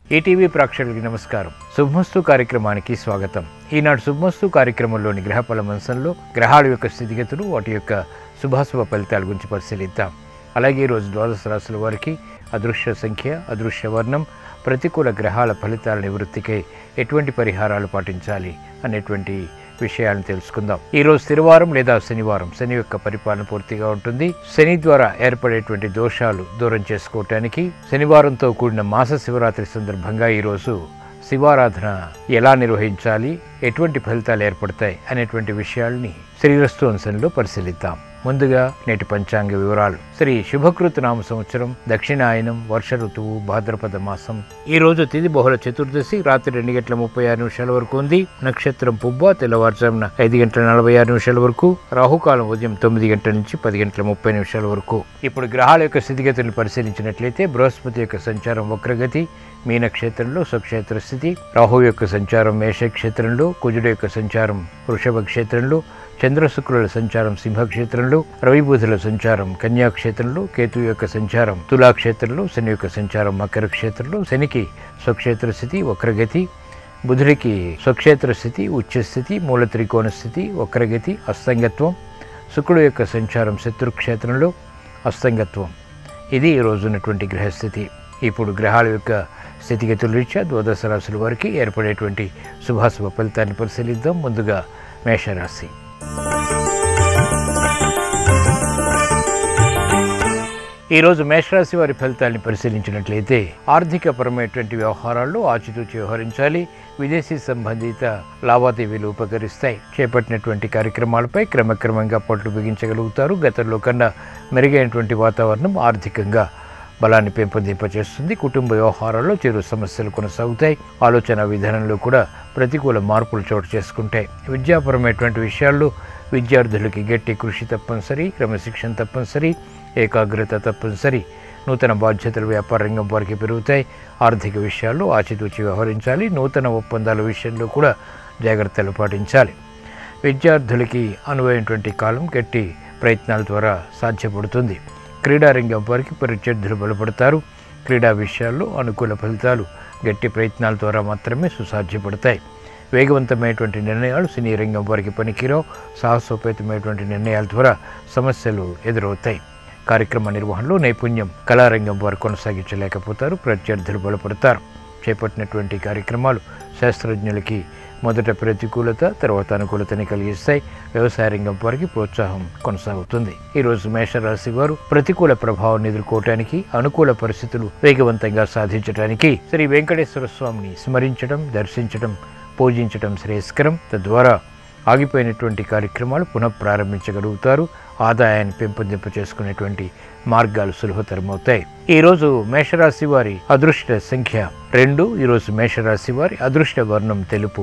ETV ప్రేక్షకులకి నమస్కారం శుభమస్తు కార్యక్రమానికి స్వాగతం ఈనాడు శుభమస్తు కార్యక్రమంలోని గ్రహఫల మంచంలో గ్రహాల యొక్క స్థితిగతులు వాటి యొక్క శుభాశుభ ఫలితాల గురించి పరిశీలిద్దాం అలాగే ఈరోజు ద్వాదశ రాశుల వారికి అదృశ్య సంఖ్య అదృశ్య వర్ణం ప్రతికూల గ్రహాల ఫలితాల నివృత్తికై ఎటువంటి పరిహారాలు పాటించాలి అనేటువంటి విషయాలను తెలుసుకుందాం ఈ రోజు శనివారం లేదా శనివారం శని యొక్క పరిపాలన పూర్తిగా ఉంటుంది శని ద్వారా ఏర్పడేటువంటి దోషాలు దూరం చేసుకోవటానికి శనివారంతో కూడిన మాస శివరాత్రి సందర్భంగా ఈరోజు శివారాధన ఎలా నిర్వహించాలి ఎటువంటి ఫలితాలు ఏర్పడతాయి అనేటువంటి విషయాల్ని శ్రీరస్తు అంశంలో పరిశీలిద్దాం ముందుగా నేటి పంచాంగ వివరాలు శ్రీ శుభకృత నామ సంవత్సరం దక్షిణాయనం వర్ష ఋతువు భాద్రపద మాసం ఈ రోజు తిది బహుళ చతుర్దశి రాత్రి రెండు గంటల ముప్పై ఆరు నిమిషాల వరకు ఉంది నక్షత్రం పుబ్బ తెల్లవారుజామున ఐదు గంటల నలభై ఆరు నిమిషాల వరకు రాహుకాలం ఉదయం తొమ్మిది గంటల నుంచి పది గంటల ముప్పై నిమిషాల వరకు ఇప్పుడు గ్రహాల యొక్క స్థితిగతులను పరిశీలించినట్లయితే బృహస్పతి యొక్క సంచారం వక్రగతి మీన క్షేత్రంలో స్వక్షేత్ర స్థితి రాహు యొక్క సంచారం మేష క్షేత్రంలో కుజుడు యొక్క సంచారం వృషభ క్షేత్రంలో చంద్రశుక్రుల సంచారం సింహక్షేత్రంలో రవిబుధుల సంచారం కన్యా క్షేత్రంలో కేతు యొక్క సంచారం తులా క్షేత్రంలో శని యొక్క సంచారం మకర క్షేత్రంలో శనికి స్వక్షేత్ర స్థితి వక్రగతి బుధుడికి స్వక్షేత్ర స్థితి ఉచ్చస్థితి మూల త్రికోణ స్థితి వక్రగతి అస్తంగత్వం శుక్రుడు యొక్క సంచారం శత్రుక్షేత్రంలో అస్తంగత్వం ఇది ఈ రోజు ఉన్నటువంటి గ్రహస్థితి ఇప్పుడు గ్రహాల యొక్క స్థితిగతుల రీత్యా ద్వాదశ రాశుల వారికి ఏర్పడేటువంటి శుభాశుభ ఫలితాన్ని పరిశీలిద్దాం ముందుగా మేషరాశి ఈరోజు మేషరాశి వారి ఫలితాన్ని పరిశీలించినట్లయితే ఆర్థికపరమైనటువంటి వ్యవహారాల్లో ఆచితూచి వ్యవహరించాలి విదేశీ సంబంధిత లావాదేవీలు ఉపకరిస్తాయి చేపట్టినటువంటి కార్యక్రమాలపై క్రమక్రమంగా పట్లు బిగించగలుగుతారు గతంలో కన్నా మెరుగైనటువంటి వాతావరణం ఆర్థికంగా బలాన్ని పెంపొందింపచేస్తుంది కుటుంబ వ్యవహారాల్లో చిరు సమస్యలు కొనసాగుతాయి ఆలోచన విధానంలో కూడా ప్రతికూల మార్పులు చోటు చేసుకుంటాయి విద్యాపరమైనటువంటి విషయాల్లో విద్యార్థులకి గట్టి కృషి తప్పనిసరి క్రమశిక్షణ తప్పనిసరి ఏకాగ్రత తప్పనిసరి నూతన బాధ్యతలు వ్యాపార రంగం వారికి పెరుగుతాయి ఆర్థిక విషయాల్లో ఆచితూచి వ్యవహరించాలి నూతన ఒప్పందాల విషయంలో కూడా జాగ్రత్తలు పాటించాలి విద్యార్థులకి అనువైనటువంటి కాలం గట్టి ప్రయత్నాల ద్వారా సాధ్యపడుతుంది క్రీడారంగం వారికి ప్రత్యర్థులు బలపడతారు క్రీడా విషయాల్లో అనుకూల ఫలితాలు గట్టి ప్రయత్నాల ద్వారా మాత్రమే సుసాధ్యపడతాయి వేగవంతమైనటువంటి నిర్ణయాలు సినీ రంగం వారికి పనికిరావు సాహసోపేతమైనటువంటి నిర్ణయాల ద్వారా సమస్యలు ఎదురవుతాయి కార్యక్రమ నిర్వహణలో నైపుణ్యం కళారంగం వారు కొనసాగించలేకపోతారు ప్రత్యర్థులు బలపడతారు చేపట్టినటువంటి కార్యక్రమాలు శాస్త్రజ్ఞులకి మొదట ప్రతికూలత తర్వాత అనుకూలతని కలిగిస్తాయి వ్యవసాయ రంగం వారికి ప్రోత్సాహం కొనసాగుతుంది ఈ రోజు మేషరాశి వారు ప్రతికూల ప్రభావాన్ని ఎదుర్కోవటానికి అనుకూల పరిస్థితులు వేగవంతంగా సాధించడానికి శ్రీ వెంకటేశ్వర స్వామిని స్మరించడం దర్శించడం పూజించడం శ్రేయస్కరం తద్వారా ఆగిపోయినటువంటి కార్యక్రమాలు పునః ప్రారంభించగలుగుతారు ఆదాయాన్ని పెంపొందింప చేసుకునేటువంటి మార్గాలు సులభతరమవుతాయి ఈరోజు మేషరాశి వారి అదృష్ట సంఖ్య రెండు ఈరోజు మేషరాశి వారి అదృష్ట వర్ణం తెలుపు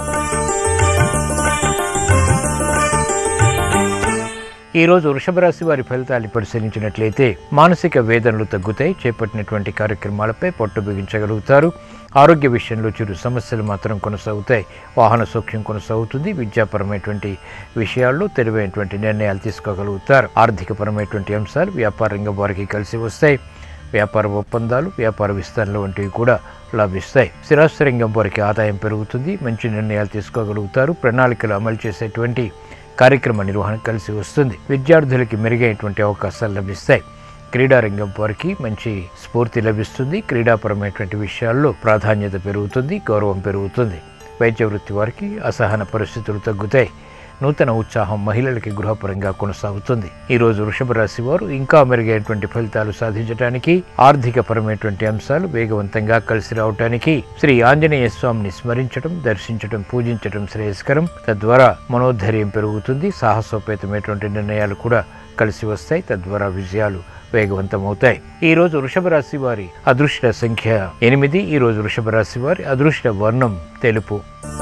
ఈ రోజు వృషభ రాశి వారి ఫలితాన్ని పరిశీలించినట్లయితే మానసిక వేదనలు తగ్గుతాయి చేపట్టినటువంటి కార్యక్రమాలపై పట్టు బిగించగలుగుతారు ఆరోగ్య విషయంలో చిరు సమస్యలు మాత్రం కొనసాగుతాయి వాహన సౌఖ్యం కొనసాగుతుంది విద్యాపరమైనటువంటి విషయాల్లో తెలివైనటువంటి నిర్ణయాలు తీసుకోగలుగుతారు ఆర్థికపరమైనటువంటి అంశాలు వ్యాపార రంగం వారికి కలిసి వస్తాయి వ్యాపార ఒప్పందాలు వ్యాపార విస్తరణ వంటివి కూడా లభిస్తాయి స్థిరాస్తి రంగం వారికి ఆదాయం పెరుగుతుంది మంచి నిర్ణయాలు తీసుకోగలుగుతారు ప్రణాళికలు అమలు చేసేటువంటి కార్యక్రమ నిర్వహణ కలిసి వస్తుంది విద్యార్థులకి మెరుగైనటువంటి అవకాశాలు లభిస్తాయి క్రీడారంగం వారికి మంచి స్ఫూర్తి లభిస్తుంది క్రీడాపరమైనటువంటి విషయాల్లో ప్రాధాన్యత పెరుగుతుంది గౌరవం పెరుగుతుంది వైద్య వృత్తి వారికి అసహన పరిస్థితులు తగ్గుతాయి నూతన ఉత్సాహం మహిళలకి గృహపరంగా కొనసాగుతుంది ఈ రోజు వృషభ రాశి వారు ఇంకా మెరుగైనటువంటి ఫలితాలు సాధించడానికి ఆర్థిక పరమైనటువంటి అంశాలు వేగవంతంగా కలిసి రావటానికి శ్రీ ఆంజనేయ స్వామిని స్మరించడం దర్శించడం పూజించడం శ్రేయస్కరం తద్వారా మనోధైర్యం పెరుగుతుంది సాహసోపేతమైనటువంటి నిర్ణయాలు కూడా కలిసి వస్తాయి తద్వారా విజయాలు వేగవంతమవుతాయి ఈ రోజు వృషభ రాశి వారి అదృష్ట సంఖ్య ఎనిమిది ఈ రోజు వృషభ రాశి వారి అదృష్ట వర్ణం తెలుపు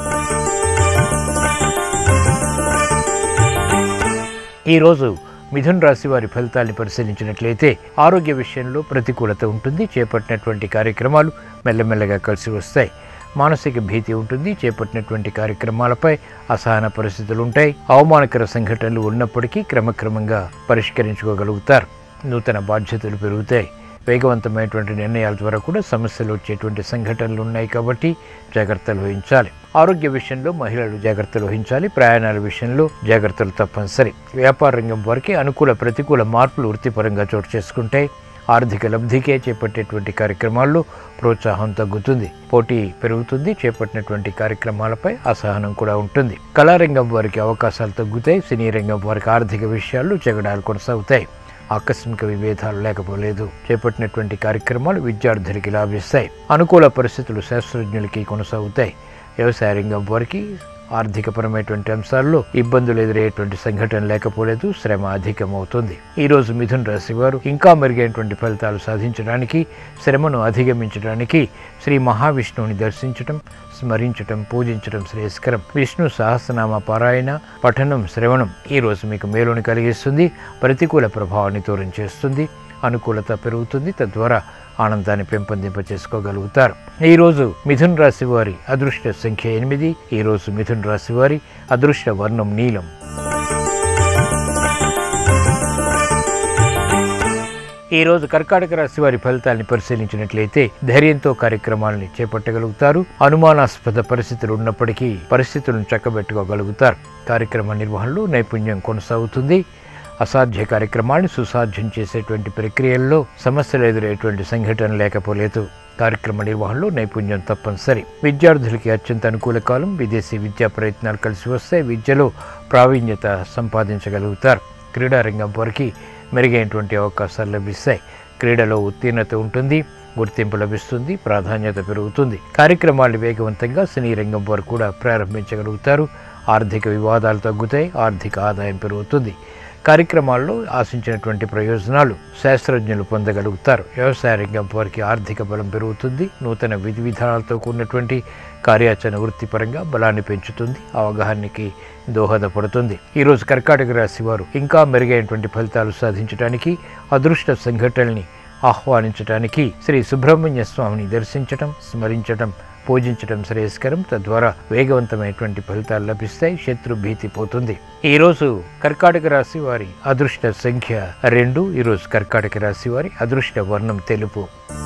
ఈరోజు మిథున్ రాశి వారి ఫలితాన్ని పరిశీలించినట్లయితే ఆరోగ్య విషయంలో ప్రతికూలత ఉంటుంది చేపట్టినటువంటి కార్యక్రమాలు మెల్లమెల్లగా కలిసి వస్తాయి మానసిక భీతి ఉంటుంది చేపట్టినటువంటి కార్యక్రమాలపై అసహన పరిస్థితులు ఉంటాయి అవమానకర సంఘటనలు ఉన్నప్పటికీ క్రమక్రమంగా పరిష్కరించుకోగలుగుతారు నూతన బాధ్యతలు పెరుగుతాయి వేగవంతమైనటువంటి నిర్ణయాల ద్వారా కూడా సమస్యలు వచ్చేటువంటి సంఘటనలు ఉన్నాయి కాబట్టి జాగ్రత్తలు వహించాలి ఆరోగ్య విషయంలో మహిళలు జాగ్రత్తలు వహించాలి ప్రయాణాల విషయంలో జాగ్రత్తలు తప్పనిసరి వ్యాపార రంగం వారికి అనుకూల ప్రతికూల మార్పులు వృత్తిపరంగా చోటు చేసుకుంటాయి ఆర్థిక లబ్ధికే చేపట్టేటువంటి కార్యక్రమాల్లో ప్రోత్సాహం తగ్గుతుంది పోటీ పెరుగుతుంది చేపట్టినటువంటి కార్యక్రమాలపై అసహనం కూడా ఉంటుంది కళారంగం వారికి అవకాశాలు తగ్గుతాయి సినీ రంగం వారికి ఆర్థిక విషయాల్లో జగడాలు కొనసాగుతాయి ఆకస్మిక విభేదాలు లేకపోలేదు చేపట్టినటువంటి కార్యక్రమాలు విద్యార్థులకి లాభిస్తాయి అనుకూల పరిస్థితులు శాస్త్రజ్ఞులకి కొనసాగుతాయి వ్యవసాయ రంగం వారికి ఆర్థికపరమైనటువంటి అంశాల్లో ఇబ్బందులు ఎదురయ్యేటువంటి సంఘటన లేకపోలేదు శ్రమ అధికమవుతుంది ఈ రోజు మిథున్ రాశి వారు ఇంకా మెరుగైనటువంటి ఫలితాలు సాధించడానికి శ్రమను అధిగమించడానికి శ్రీ మహావిష్ణువుని దర్శించటం స్మరించటం పూజించటం శ్రేయస్కరం విష్ణు సహస్రనామ పారాయణ పఠనం శ్రవణం ఈ రోజు మీకు మేలుని కలిగిస్తుంది ప్రతికూల ప్రభావాన్ని దూరం చేస్తుంది అనుకూలత పెరుగుతుంది తద్వారా ఆనందాన్ని పెంపొందింప చేసుకోగలుగుతారు ఈరోజు మిథున్ రాశి వారి అదృష్ట సంఖ్య ఎనిమిది ఈరోజు మిథున్ రాశి వారి అదృష్ట వర్ణం నీలం ఈ రోజు కర్కాటక రాశి వారి ఫలితాన్ని పరిశీలించినట్లయితే ధైర్యంతో కార్యక్రమాలని చేపట్టగలుగుతారు అనుమానాస్పద పరిస్థితులు ఉన్నప్పటికీ పరిస్థితులను చక్కబెట్టుకోగలుగుతారు కార్యక్రమ నిర్వహణలో నైపుణ్యం కొనసాగుతుంది అసాధ్య కార్యక్రమాన్ని సుసాధ్యం చేసేటువంటి ప్రక్రియల్లో సమస్యలు ఎదురయ్యేటువంటి సంఘటన లేకపోలేదు కార్యక్రమ నిర్వహణలో నైపుణ్యం తప్పనిసరి విద్యార్థులకి అత్యంత అనుకూల కాలం విదేశీ విద్యా ప్రయత్నాలు కలిసి వస్తే విద్యలో ప్రావీణ్యత సంపాదించగలుగుతారు క్రీడారంగం వారికి మెరుగైనటువంటి అవకాశాలు లభిస్తాయి క్రీడలో ఉత్తీర్ణత ఉంటుంది గుర్తింపు లభిస్తుంది ప్రాధాన్యత పెరుగుతుంది కార్యక్రమాలు వేగవంతంగా సినీ రంగం వారు కూడా ప్రారంభించగలుగుతారు ఆర్థిక వివాదాలు తగ్గుతాయి ఆర్థిక ఆదాయం పెరుగుతుంది కార్యక్రమాల్లో ఆశించినటువంటి ప్రయోజనాలు శాస్త్రజ్ఞులు పొందగలుగుతారు వ్యవసాయ రంగం వారికి ఆర్థిక బలం పెరుగుతుంది నూతన విధి విధానాలతో కూడినటువంటి కార్యాచరణ వృత్తిపరంగా బలాన్ని పెంచుతుంది అవగాహనకి దోహదపడుతుంది ఈరోజు కర్కాటక రాశి వారు ఇంకా మెరుగైనటువంటి ఫలితాలు సాధించడానికి అదృష్ట సంఘటనల్ని ఆహ్వానించడానికి శ్రీ సుబ్రహ్మణ్య స్వామిని దర్శించటం స్మరించటం పూజించడం శ్రేయస్కరం తద్వారా వేగవంతమైనటువంటి ఫలితాలు లభిస్తాయి శత్రు భీతి పోతుంది ఈ రోజు కర్కాటక రాశి వారి అదృష్ట సంఖ్య రెండు ఈరోజు కర్కాటక రాశి వారి అదృష్ట వర్ణం తెలుపు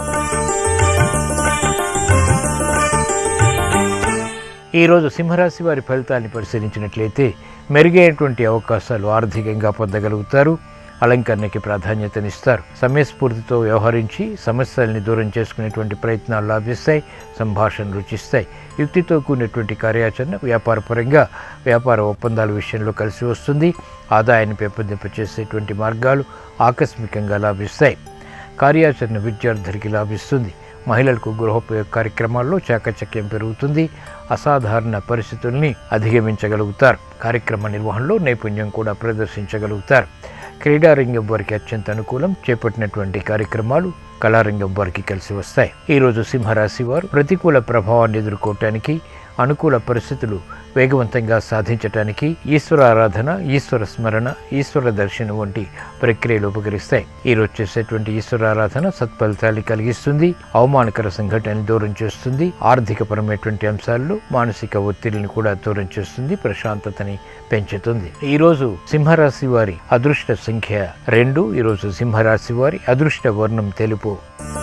ఈరోజు సింహరాశి వారి ఫలితాన్ని పరిశీలించినట్లయితే మెరుగైనటువంటి అవకాశాలు ఆర్థికంగా పొందగలుగుతారు అలంకరణకి ప్రాధాన్యతనిస్తారు సమయస్ఫూర్తితో వ్యవహరించి సమస్యల్ని దూరం చేసుకునేటువంటి ప్రయత్నాలు లాభిస్తాయి సంభాషణ రుచిస్తాయి యుక్తితో కూడినటువంటి కార్యాచరణ వ్యాపారపరంగా వ్యాపార ఒప్పందాల విషయంలో కలిసి వస్తుంది ఆదాయాన్ని పెంపొందింపచేసేటువంటి మార్గాలు ఆకస్మికంగా లాభిస్తాయి కార్యాచరణ విద్యార్థులకి లాభిస్తుంది మహిళలకు గృహోపయోగ కార్యక్రమాల్లో చాకచక్యం పెరుగుతుంది అసాధారణ పరిస్థితుల్ని అధిగమించగలుగుతారు కార్యక్రమ నిర్వహణలో నైపుణ్యం కూడా ప్రదర్శించగలుగుతారు క్రీడారంగం వారికి అత్యంత అనుకూలం చేపట్టినటువంటి కార్యక్రమాలు కళారంగం వారికి కలిసి వస్తాయి ఈరోజు సింహరాశి వారు ప్రతికూల ప్రభావాన్ని ఎదుర్కోవటానికి అనుకూల పరిస్థితులు వేగవంతంగా సాధించటానికి ఈశ్వర ఆరాధన ఈశ్వర స్మరణ ఈశ్వర దర్శనం వంటి ప్రక్రియలు ఉపకరిస్తాయి ఈరోజు చేసేటువంటి ఈశ్వర ఆరాధన సత్ఫలితాన్ని కలిగిస్తుంది అవమానకర సంఘటనలు దూరం చేస్తుంది ఆర్థికపరమైనటువంటి అంశాల్లో మానసిక ఒత్తిడిని కూడా దూరం చేస్తుంది ప్రశాంతతని పెంచుతుంది ఈరోజు సింహరాశి వారి అదృష్ట సంఖ్య రెండు ఈరోజు సింహరాశి వారి అదృష్ట వర్ణం తెలుపు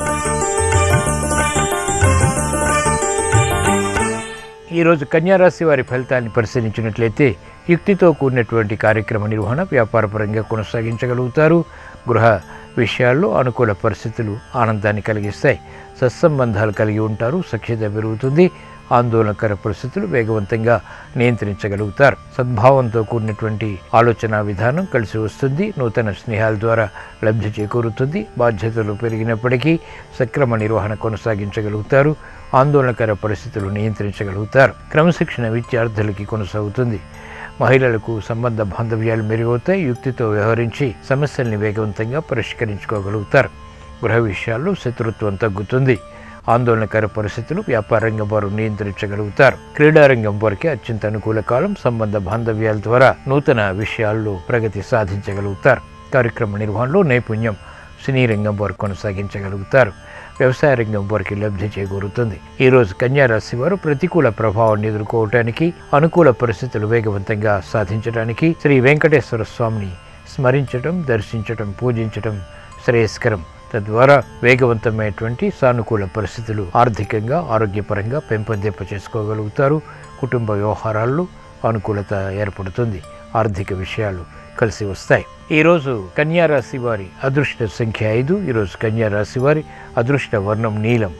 ఈరోజు కన్యారాశి వారి ఫలితాన్ని పరిశీలించినట్లయితే యుక్తితో కూడినటువంటి కార్యక్రమ నిర్వహణ వ్యాపారపరంగా కొనసాగించగలుగుతారు గృహ విషయాల్లో అనుకూల పరిస్థితులు ఆనందాన్ని కలిగిస్తాయి సత్సంబంధాలు కలిగి ఉంటారు సఖ్యత పెరుగుతుంది ఆందోళనకర పరిస్థితులు వేగవంతంగా నియంత్రించగలుగుతారు సద్భావంతో కూడినటువంటి ఆలోచన విధానం కలిసి వస్తుంది నూతన స్నేహాల ద్వారా లబ్ధి చేకూరుతుంది బాధ్యతలు పెరిగినప్పటికీ సక్రమ నిర్వహణ కొనసాగించగలుగుతారు ఆందోళనకర పరిస్థితులు నియంత్రించగలుగుతారు క్రమశిక్షణ విద్యార్థులకి కొనసాగుతుంది మహిళలకు సంబంధ బాంధవ్యాలు మెరుగవుతాయి యుక్తితో వ్యవహరించి సమస్యల్ని వేగవంతంగా పరిష్కరించుకోగలుగుతారు గృహ విషయాల్లో శత్రుత్వం తగ్గుతుంది ఆందోళనకర పరిస్థితులు వ్యాపారంగం వారు నియంత్రించగలుగుతారు క్రీడారంగం వారికి అత్యంత అనుకూల కాలం సంబంధ బాంధవ్యాల ద్వారా నూతన విషయాల్లో ప్రగతి సాధించగలుగుతారు కార్యక్రమ నిర్వహణలో నైపుణ్యం సినీ రంగం వారు కొనసాగించగలుగుతారు వ్యవసాయ రంగం వారికి లబ్ధి చేకూరుతుంది ఈ రోజు కన్యా రాశి వారు ప్రతికూల ప్రభావాన్ని ఎదుర్కోవటానికి అనుకూల పరిస్థితులు వేగవంతంగా సాధించడానికి శ్రీ వెంకటేశ్వర స్వామిని స్మరించటం దర్శించటం పూజించటం శ్రేయస్కరం తద్వారా వేగవంతమైనటువంటి సానుకూల పరిస్థితులు ఆర్థికంగా ఆరోగ్యపరంగా పెంపొందింప చేసుకోగలుగుతారు కుటుంబ వ్యవహారాల్లో అనుకూలత ఏర్పడుతుంది ఆర్థిక విషయాలు కలిసి వస్తాయి ఈరోజు కన్యా రాశి వారి అదృష్ట సంఖ్య ఐదు ఈరోజు కన్యా రాశి వారి అదృష్ట వర్ణం నీలం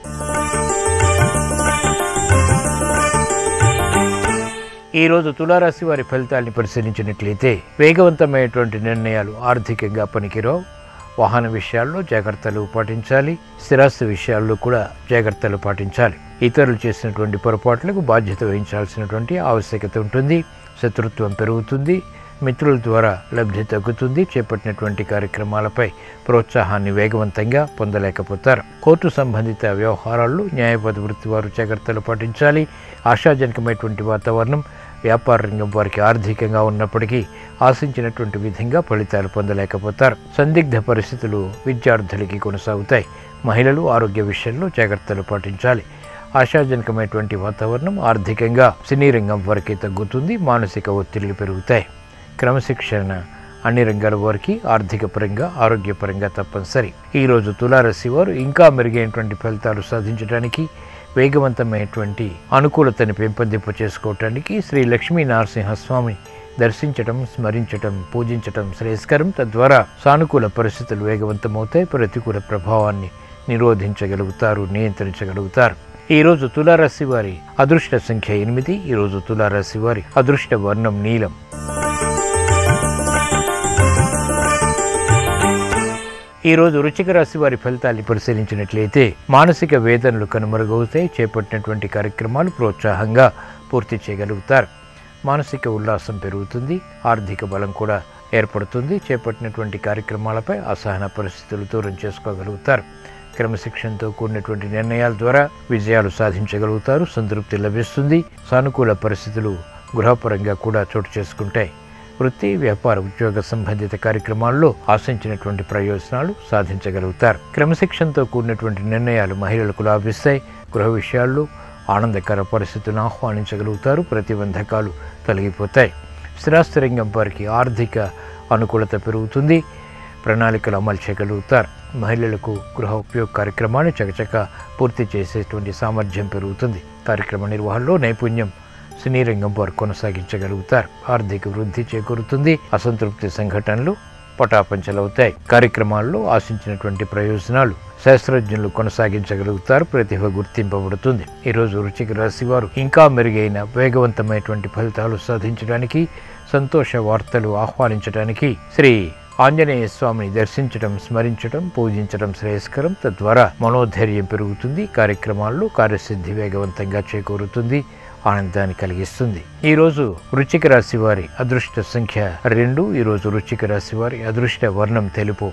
ఈ రోజు తులారాశి వారి ఫలితాల్ని పరిశీలించినట్లయితే వేగవంతమైనటువంటి నిర్ణయాలు ఆర్థికంగా పనికిరావు వాహన విషయాల్లో జాగ్రత్తలు పాటించాలి స్థిరాస్తి విషయాల్లో కూడా జాగ్రత్తలు పాటించాలి ఇతరులు చేసినటువంటి పొరపాట్లకు బాధ్యత వహించాల్సినటువంటి ఆవశ్యకత ఉంటుంది శత్రుత్వం పెరుగుతుంది మిత్రుల ద్వారా లబ్ధి తగ్గుతుంది చేపట్టినటువంటి కార్యక్రమాలపై ప్రోత్సాహాన్ని వేగవంతంగా పొందలేకపోతారు కోర్టు సంబంధిత వ్యవహారాల్లో న్యాయపద వృత్తి వారు జాగ్రత్తలు పాటించాలి ఆశాజనకమైనటువంటి వాతావరణం వ్యాపార రంగం వారికి ఆర్థికంగా ఉన్నప్పటికీ ఆశించినటువంటి విధంగా ఫలితాలు పొందలేకపోతారు సందిగ్ధ పరిస్థితులు విద్యార్థులకి కొనసాగుతాయి మహిళలు ఆరోగ్య విషయంలో జాగ్రత్తలు పాటించాలి ఆశాజనకమైనటువంటి వాతావరణం ఆర్థికంగా సినీ రంగం వారికి తగ్గుతుంది మానసిక ఒత్తిళ్లు పెరుగుతాయి క్రమశిక్షణ అన్ని రంగాల వారికి ఆర్థిక పరంగా ఆరోగ్యపరంగా తప్పనిసరి ఈరోజు తులారాశి వారు ఇంకా మెరుగైనటువంటి ఫలితాలు సాధించడానికి వేగవంతమైనటువంటి అనుకూలతని పెంపొందింప చేసుకోవటానికి శ్రీ లక్ష్మీ నరసింహస్వామి దర్శించటం స్మరించటం పూజించటం శ్రేయస్కరం తద్వారా సానుకూల పరిస్థితులు వేగవంతమవుతాయి ప్రతికూల ప్రభావాన్ని నిరోధించగలుగుతారు నియంత్రించగలుగుతారు ఈరోజు తులారాశి వారి అదృష్ట సంఖ్య ఎనిమిది ఈరోజు తులారాశి వారి అదృష్ట వర్ణం నీలం ఈరోజు వృచ్చిక రాశి వారి ఫలితాన్ని పరిశీలించినట్లయితే మానసిక వేదనలు కనుమరుగవుతాయి చేపట్టినటువంటి కార్యక్రమాలు ప్రోత్సాహంగా పూర్తి చేయగలుగుతారు మానసిక ఉల్లాసం పెరుగుతుంది ఆర్థిక బలం కూడా ఏర్పడుతుంది చేపట్టినటువంటి కార్యక్రమాలపై అసహన పరిస్థితులు దూరం చేసుకోగలుగుతారు క్రమశిక్షణతో కూడినటువంటి నిర్ణయాల ద్వారా విజయాలు సాధించగలుగుతారు సంతృప్తి లభిస్తుంది సానుకూల పరిస్థితులు గృహపరంగా కూడా చోటు చేసుకుంటాయి వృత్తి వ్యాపార ఉద్యోగ సంబంధిత కార్యక్రమాల్లో ఆశించినటువంటి ప్రయోజనాలు సాధించగలుగుతారు క్రమశిక్షణతో కూడినటువంటి నిర్ణయాలు మహిళలకు లాభిస్తాయి గృహ విషయాల్లో ఆనందకర పరిస్థితులను ఆహ్వానించగలుగుతారు ప్రతిబంధకాలు తొలగిపోతాయి స్థిరాస్తి రంగం వారికి ఆర్థిక అనుకూలత పెరుగుతుంది ప్రణాళికలు అమలు చేయగలుగుతారు మహిళలకు గృహ ఉపయోగ కార్యక్రమాన్ని చకచక పూర్తి చేసేటువంటి సామర్థ్యం పెరుగుతుంది కార్యక్రమ నిర్వహణలో నైపుణ్యం సినీ రంగం వారు కొనసాగించగలుగుతారు ఆర్థిక వృద్ధి చేకూరుతుంది అసంతృప్తి సంఘటనలు పటాపంచలవుతాయి కార్యక్రమాల్లో ఆశించినటువంటి ప్రయోజనాలు శాస్త్రజ్ఞులు కొనసాగించగలుగుతారు ప్రతిభ గుర్తింపబడుతుంది ఈరోజు రుచికి రాశి వారు ఇంకా మెరుగైన వేగవంతమైనటువంటి ఫలితాలు సాధించడానికి సంతోష వార్తలు ఆహ్వానించడానికి శ్రీ ఆంజనేయ స్వామిని దర్శించడం స్మరించడం పూజించడం శ్రేయస్కరం తద్వారా మనోధైర్యం పెరుగుతుంది కార్యక్రమాల్లో కార్యసిద్ధి వేగవంతంగా చేకూరుతుంది ఆనందాన్ని కలిగిస్తుంది ఈరోజు వృచ్చిక రాశి వారి అదృష్ట సంఖ్య రెండు ఈరోజు వృచ్చిక రాశి వారి అదృష్ట వర్ణం తెలుపు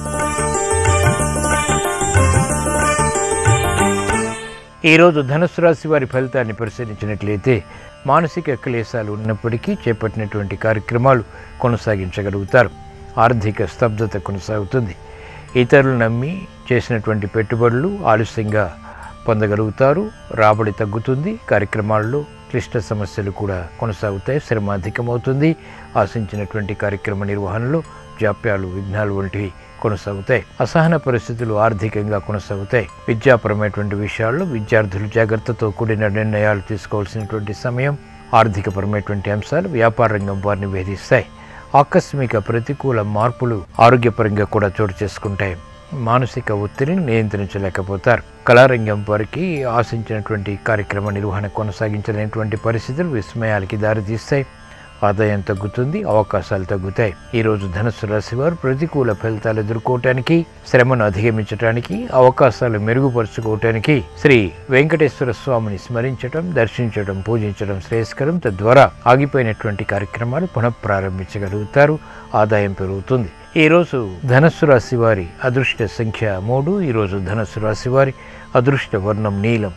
ఈరోజు ధనుసు రాశి వారి ఫలితాన్ని పరిశీలించినట్లయితే మానసిక క్లేశాలు ఉన్నప్పటికీ చేపట్టినటువంటి కార్యక్రమాలు కొనసాగించగలుగుతారు ఆర్థిక స్తబ్దత కొనసాగుతుంది ఇతరులు నమ్మి చేసినటువంటి పెట్టుబడులు ఆలస్యంగా పొందగలుగుతారు రాబడి తగ్గుతుంది కార్యక్రమాల్లో క్లిష్ట సమస్యలు కూడా కొనసాగుతాయి శ్రమ అధికమవుతుంది ఆశించినటువంటి కార్యక్రమ నిర్వహణలో జాప్యాలు విఘ్నాలు వంటివి కొనసాగుతాయి అసహన పరిస్థితులు ఆర్థికంగా కొనసాగుతాయి విద్యాపరమైనటువంటి విషయాల్లో విద్యార్థులు జాగ్రత్తతో కూడిన నిర్ణయాలు తీసుకోవాల్సినటువంటి సమయం ఆర్థికపరమైనటువంటి అంశాలు వ్యాపార రంగం వారిని వేధిస్తాయి ఆకస్మిక ప్రతికూల మార్పులు ఆరోగ్యపరంగా కూడా చోటు చేసుకుంటాయి మానసిక ఒత్తిడిని నియంత్రించలేకపోతారు కళారంగం వారికి ఆశించినటువంటి కార్యక్రమ నిర్వహణ కొనసాగించలేనటువంటి పరిస్థితులు విస్మయాలకి దారితీస్తాయి ఆదాయం తగ్గుతుంది అవకాశాలు తగ్గుతాయి ఈరోజు ధనుసు రాశి వారు ప్రతికూల ఫలితాలు ఎదుర్కోవటానికి శ్రమను అధిగమించడానికి అవకాశాలు మెరుగుపరుచుకోవటానికి శ్రీ వెంకటేశ్వర స్వామిని స్మరించడం దర్శించడం పూజించడం శ్రేయస్కరం తద్వారా ఆగిపోయినటువంటి కార్యక్రమాలు పునఃప్రారంభించగలుగుతారు ఆదాయం పెరుగుతుంది ఈరోజు ధనస్సు రాశి వారి అదృష్ట సంఖ్య మూడు ఈరోజు ధనస్సు రాశి వారి అదృష్ట వర్ణం నీలం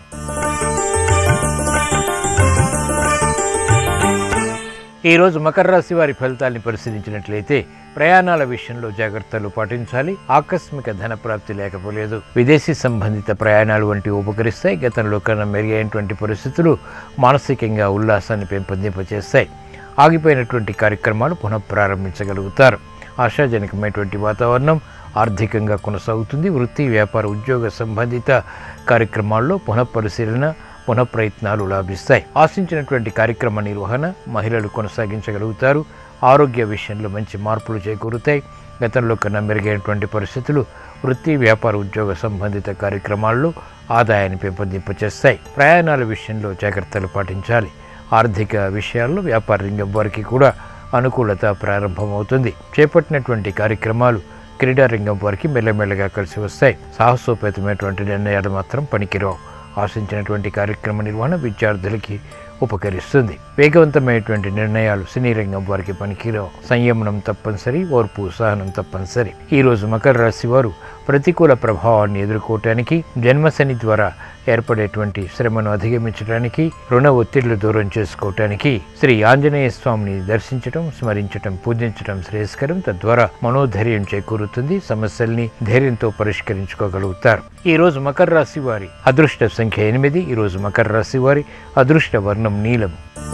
ఈరోజు మకర రాశి వారి ఫలితాన్ని పరిశీలించినట్లయితే ప్రయాణాల విషయంలో జాగ్రత్తలు పాటించాలి ఆకస్మిక ధన ప్రాప్తి లేకపోలేదు విదేశీ సంబంధిత ప్రయాణాలు వంటివి ఉపకరిస్తాయి గతంలో కన్నా మెరుగైనటువంటి పరిస్థితులు మానసికంగా ఉల్లాసాన్ని పెంపొందింపచేస్తాయి ఆగిపోయినటువంటి కార్యక్రమాలు పునఃప్రారంభించగలుగుతారు ఆశాజనకమైనటువంటి వాతావరణం ఆర్థికంగా కొనసాగుతుంది వృత్తి వ్యాపార ఉద్యోగ సంబంధిత కార్యక్రమాల్లో పునఃపరిశీలన పునఃప్రయత్నాలు లాభిస్తాయి ఆశించినటువంటి కార్యక్రమ నిర్వహణ మహిళలు కొనసాగించగలుగుతారు ఆరోగ్య విషయంలో మంచి మార్పులు చేకూరుతాయి గతంలో కన్నా మెరుగైనటువంటి పరిస్థితులు వృత్తి వ్యాపార ఉద్యోగ సంబంధిత కార్యక్రమాల్లో ఆదాయాన్ని పెంపొందింపచేస్తాయి ప్రయాణాల విషయంలో జాగ్రత్తలు పాటించాలి ఆర్థిక విషయాల్లో వ్యాపార రంగం వారికి కూడా అనుకూలత ప్రారంభమవుతుంది చేపట్టినటువంటి కార్యక్రమాలు క్రీడా రంగం వారికి మెల్లమెల్లగా కలిసి వస్తాయి సాహసోపేతమైనటువంటి నిర్ణయాలు మాత్రం పనికిరావు ఆశించినటువంటి కార్యక్రమ నిర్వహణ విద్యార్థులకి ఉపకరిస్తుంది వేగవంతమైనటువంటి నిర్ణయాలు సినీ రంగం వారికి పనికిరావు సంయమనం తప్పనిసరి ఓర్పు సహనం తప్పనిసరి ఈ రోజు మకర రాశి వారు ప్రతికూల ప్రభావాన్ని ఎదుర్కోవటానికి జన్మశని ద్వారా ఏర్పడేటువంటి శ్రమను అధిగమించడానికి రుణ ఒత్తిళ్లు దూరం చేసుకోవటానికి శ్రీ ఆంజనేయ స్వామిని దర్శించటం స్మరించటం పూజించటం శ్రేయస్కరం తద్వారా మనోధైర్యం చేకూరుతుంది సమస్యల్ని ధైర్యంతో పరిష్కరించుకోగలుగుతారు ఈ రోజు మకర రాశి వారి అదృష్ట సంఖ్య ఎనిమిది ఈ రోజు మకర రాశి వారి అదృష్ట వర్ణం నీలం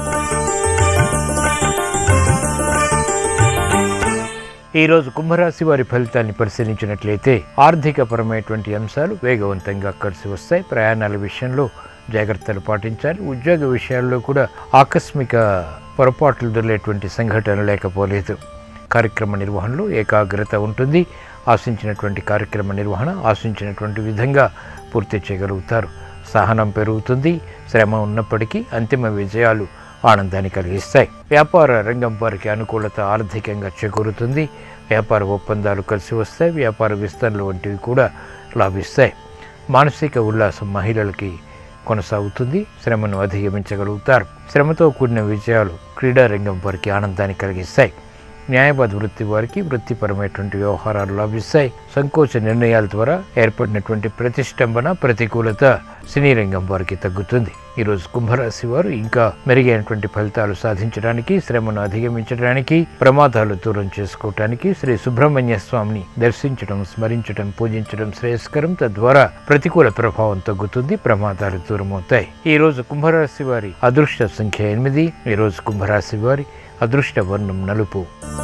ఈ రోజు కుంభరాశి వారి ఫలితాన్ని పరిశీలించినట్లయితే ఆర్థిక పరమైనటువంటి అంశాలు వేగవంతంగా కలిసి వస్తాయి ప్రయాణాల విషయంలో జాగ్రత్తలు పాటించాలి ఉద్యోగ విషయాల్లో కూడా ఆకస్మిక పొరపాట్లు దొరికేటువంటి సంఘటన లేకపోలేదు కార్యక్రమ నిర్వహణలో ఏకాగ్రత ఉంటుంది ఆశించినటువంటి కార్యక్రమ నిర్వహణ ఆశించినటువంటి విధంగా పూర్తి చేయగలుగుతారు సహనం పెరుగుతుంది శ్రమ ఉన్నప్పటికీ అంతిమ విజయాలు ఆనందాన్ని కలిగిస్తాయి వ్యాపార రంగం వారికి అనుకూలత ఆర్థికంగా చేకూరుతుంది వ్యాపార ఒప్పందాలు కలిసి వస్తాయి వ్యాపార విస్తరణలు వంటివి కూడా లాభిస్తాయి మానసిక ఉల్లాసం మహిళలకి కొనసాగుతుంది శ్రమను అధిగమించగలుగుతారు శ్రమతో కూడిన విజయాలు క్రీడా రంగం వారికి ఆనందాన్ని కలిగిస్తాయి న్యాయవాద వృత్తి వారికి వృత్తిపరమైనటువంటి వ్యవహారాలు లాభిస్తాయి సంకోచ నిర్ణయాల ద్వారా ఏర్పడినటువంటి ప్రతిష్టంభన ప్రతికూలత సినీ రంగం వారికి తగ్గుతుంది ఈరోజు కుంభరాశి వారు ఇంకా మెరుగైనటువంటి ఫలితాలు సాధించడానికి శ్రమను అధిగమించడానికి ప్రమాదాలు దూరం చేసుకోవటానికి శ్రీ సుబ్రహ్మణ్య స్వామిని దర్శించడం స్మరించడం పూజించడం శ్రేయస్కరం తద్వారా ప్రతికూల ప్రభావం తగ్గుతుంది ప్రమాదాలు దూరమవుతాయి ఈ రోజు కుంభరాశి వారి అదృష్ట సంఖ్య ఎనిమిది ఈ రోజు కుంభరాశి వారి అదృష్ట వర్ణం నలుపు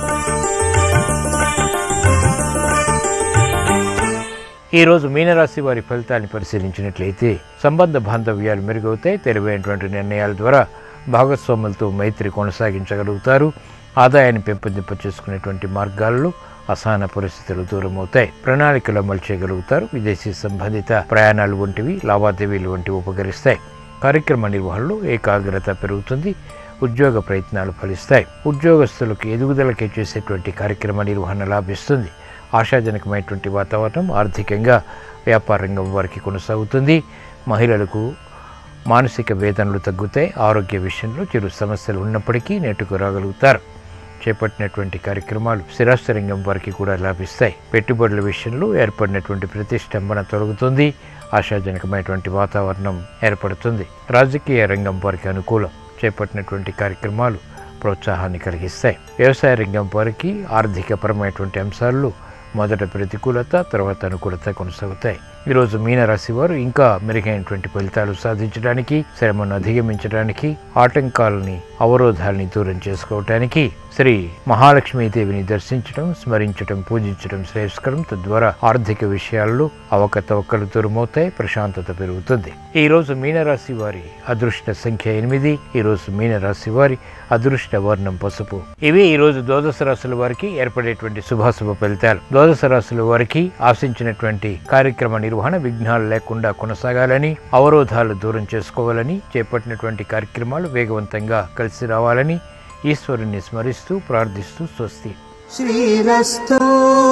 ఈ రోజు మీనరాశి వారి ఫలితాన్ని పరిశీలించినట్లయితే సంబంధ బాంధవ్యాలు మెరుగవుతాయి తెలివైనటువంటి నిర్ణయాల ద్వారా భాగస్వాములతో మైత్రి కొనసాగించగలుగుతారు ఆదాయాన్ని పెంపొందింప చేసుకునేటువంటి మార్గాల్లో అసహన పరిస్థితులు దూరం అవుతాయి ప్రణాళికలు అమలు చేయగలుగుతారు విదేశీ సంబంధిత ప్రయాణాలు వంటివి లావాదేవీలు వంటివి ఉపకరిస్తాయి కార్యక్రమ నిర్వహణలో ఏకాగ్రత పెరుగుతుంది ఉద్యోగ ప్రయత్నాలు ఫలిస్తాయి ఉద్యోగస్తులకు ఎదుగుదలకే చేసేటువంటి కార్యక్రమ నిర్వహణ లాభిస్తుంది ఆశాజనకమైనటువంటి వాతావరణం ఆర్థికంగా వ్యాపార రంగం వారికి కొనసాగుతుంది మహిళలకు మానసిక వేదనలు తగ్గుతాయి ఆరోగ్య విషయంలో చిరు సమస్యలు ఉన్నప్పటికీ నెట్టుకు రాగలుగుతారు చేపట్టినటువంటి కార్యక్రమాలు స్థిరాస్తి రంగం వారికి కూడా లాభిస్తాయి పెట్టుబడుల విషయంలో ఏర్పడినటువంటి ప్రతిష్టంభన తొలగుతుంది ఆశాజనకమైనటువంటి వాతావరణం ఏర్పడుతుంది రాజకీయ రంగం వారికి అనుకూలం చేపట్టినటువంటి కార్యక్రమాలు ప్రోత్సాహాన్ని కలిగిస్తాయి వ్యవసాయ రంగం వారికి ఆర్థికపరమైనటువంటి అంశాల్లో మొదట ప్రతికూలత తర్వాత అనుకూలత కొనసాగుతాయి ఈరోజు మీనరాశి వారు ఇంకా మెరుగైనటువంటి ఫలితాలు సాధించడానికి శ్రమను అధిగమించడానికి ఆటంకాలని అవరోధాలని దూరం చేసుకోవటానికి శ్రీ మహాలక్ష్మీదేవిని దర్శించడం స్మరించడం పూజించడం శ్రేయస్కరం తద్వారా ఆర్థిక విషయాల్లో అవకతవకలు దూరమవుతాయి ప్రశాంతత పెరుగుతుంది ఈ రోజు మీనరాశి వారి అదృష్ట సంఖ్య ఎనిమిది ఈ రోజు మీనరాశి వారి అదృష్ట వర్ణం పసుపు ఇవి ఈ రోజు ద్వాదశ రాశుల వారికి ఏర్పడేటువంటి శుభాశుభ ఫలితాలు ద్వాదశ రాశుల వారికి ఆశించినటువంటి కార్యక్రమ నిర్వహణ విఘ్నాలు లేకుండా కొనసాగాలని అవరోధాలు దూరం చేసుకోవాలని చేపట్టినటువంటి కార్యక్రమాలు వేగవంతంగా కలిసి రావాలని ఈశ్వరుని స్మరిస్తూ ప్రార్థిస్తూ స్వస్తి శ్రీరస్తు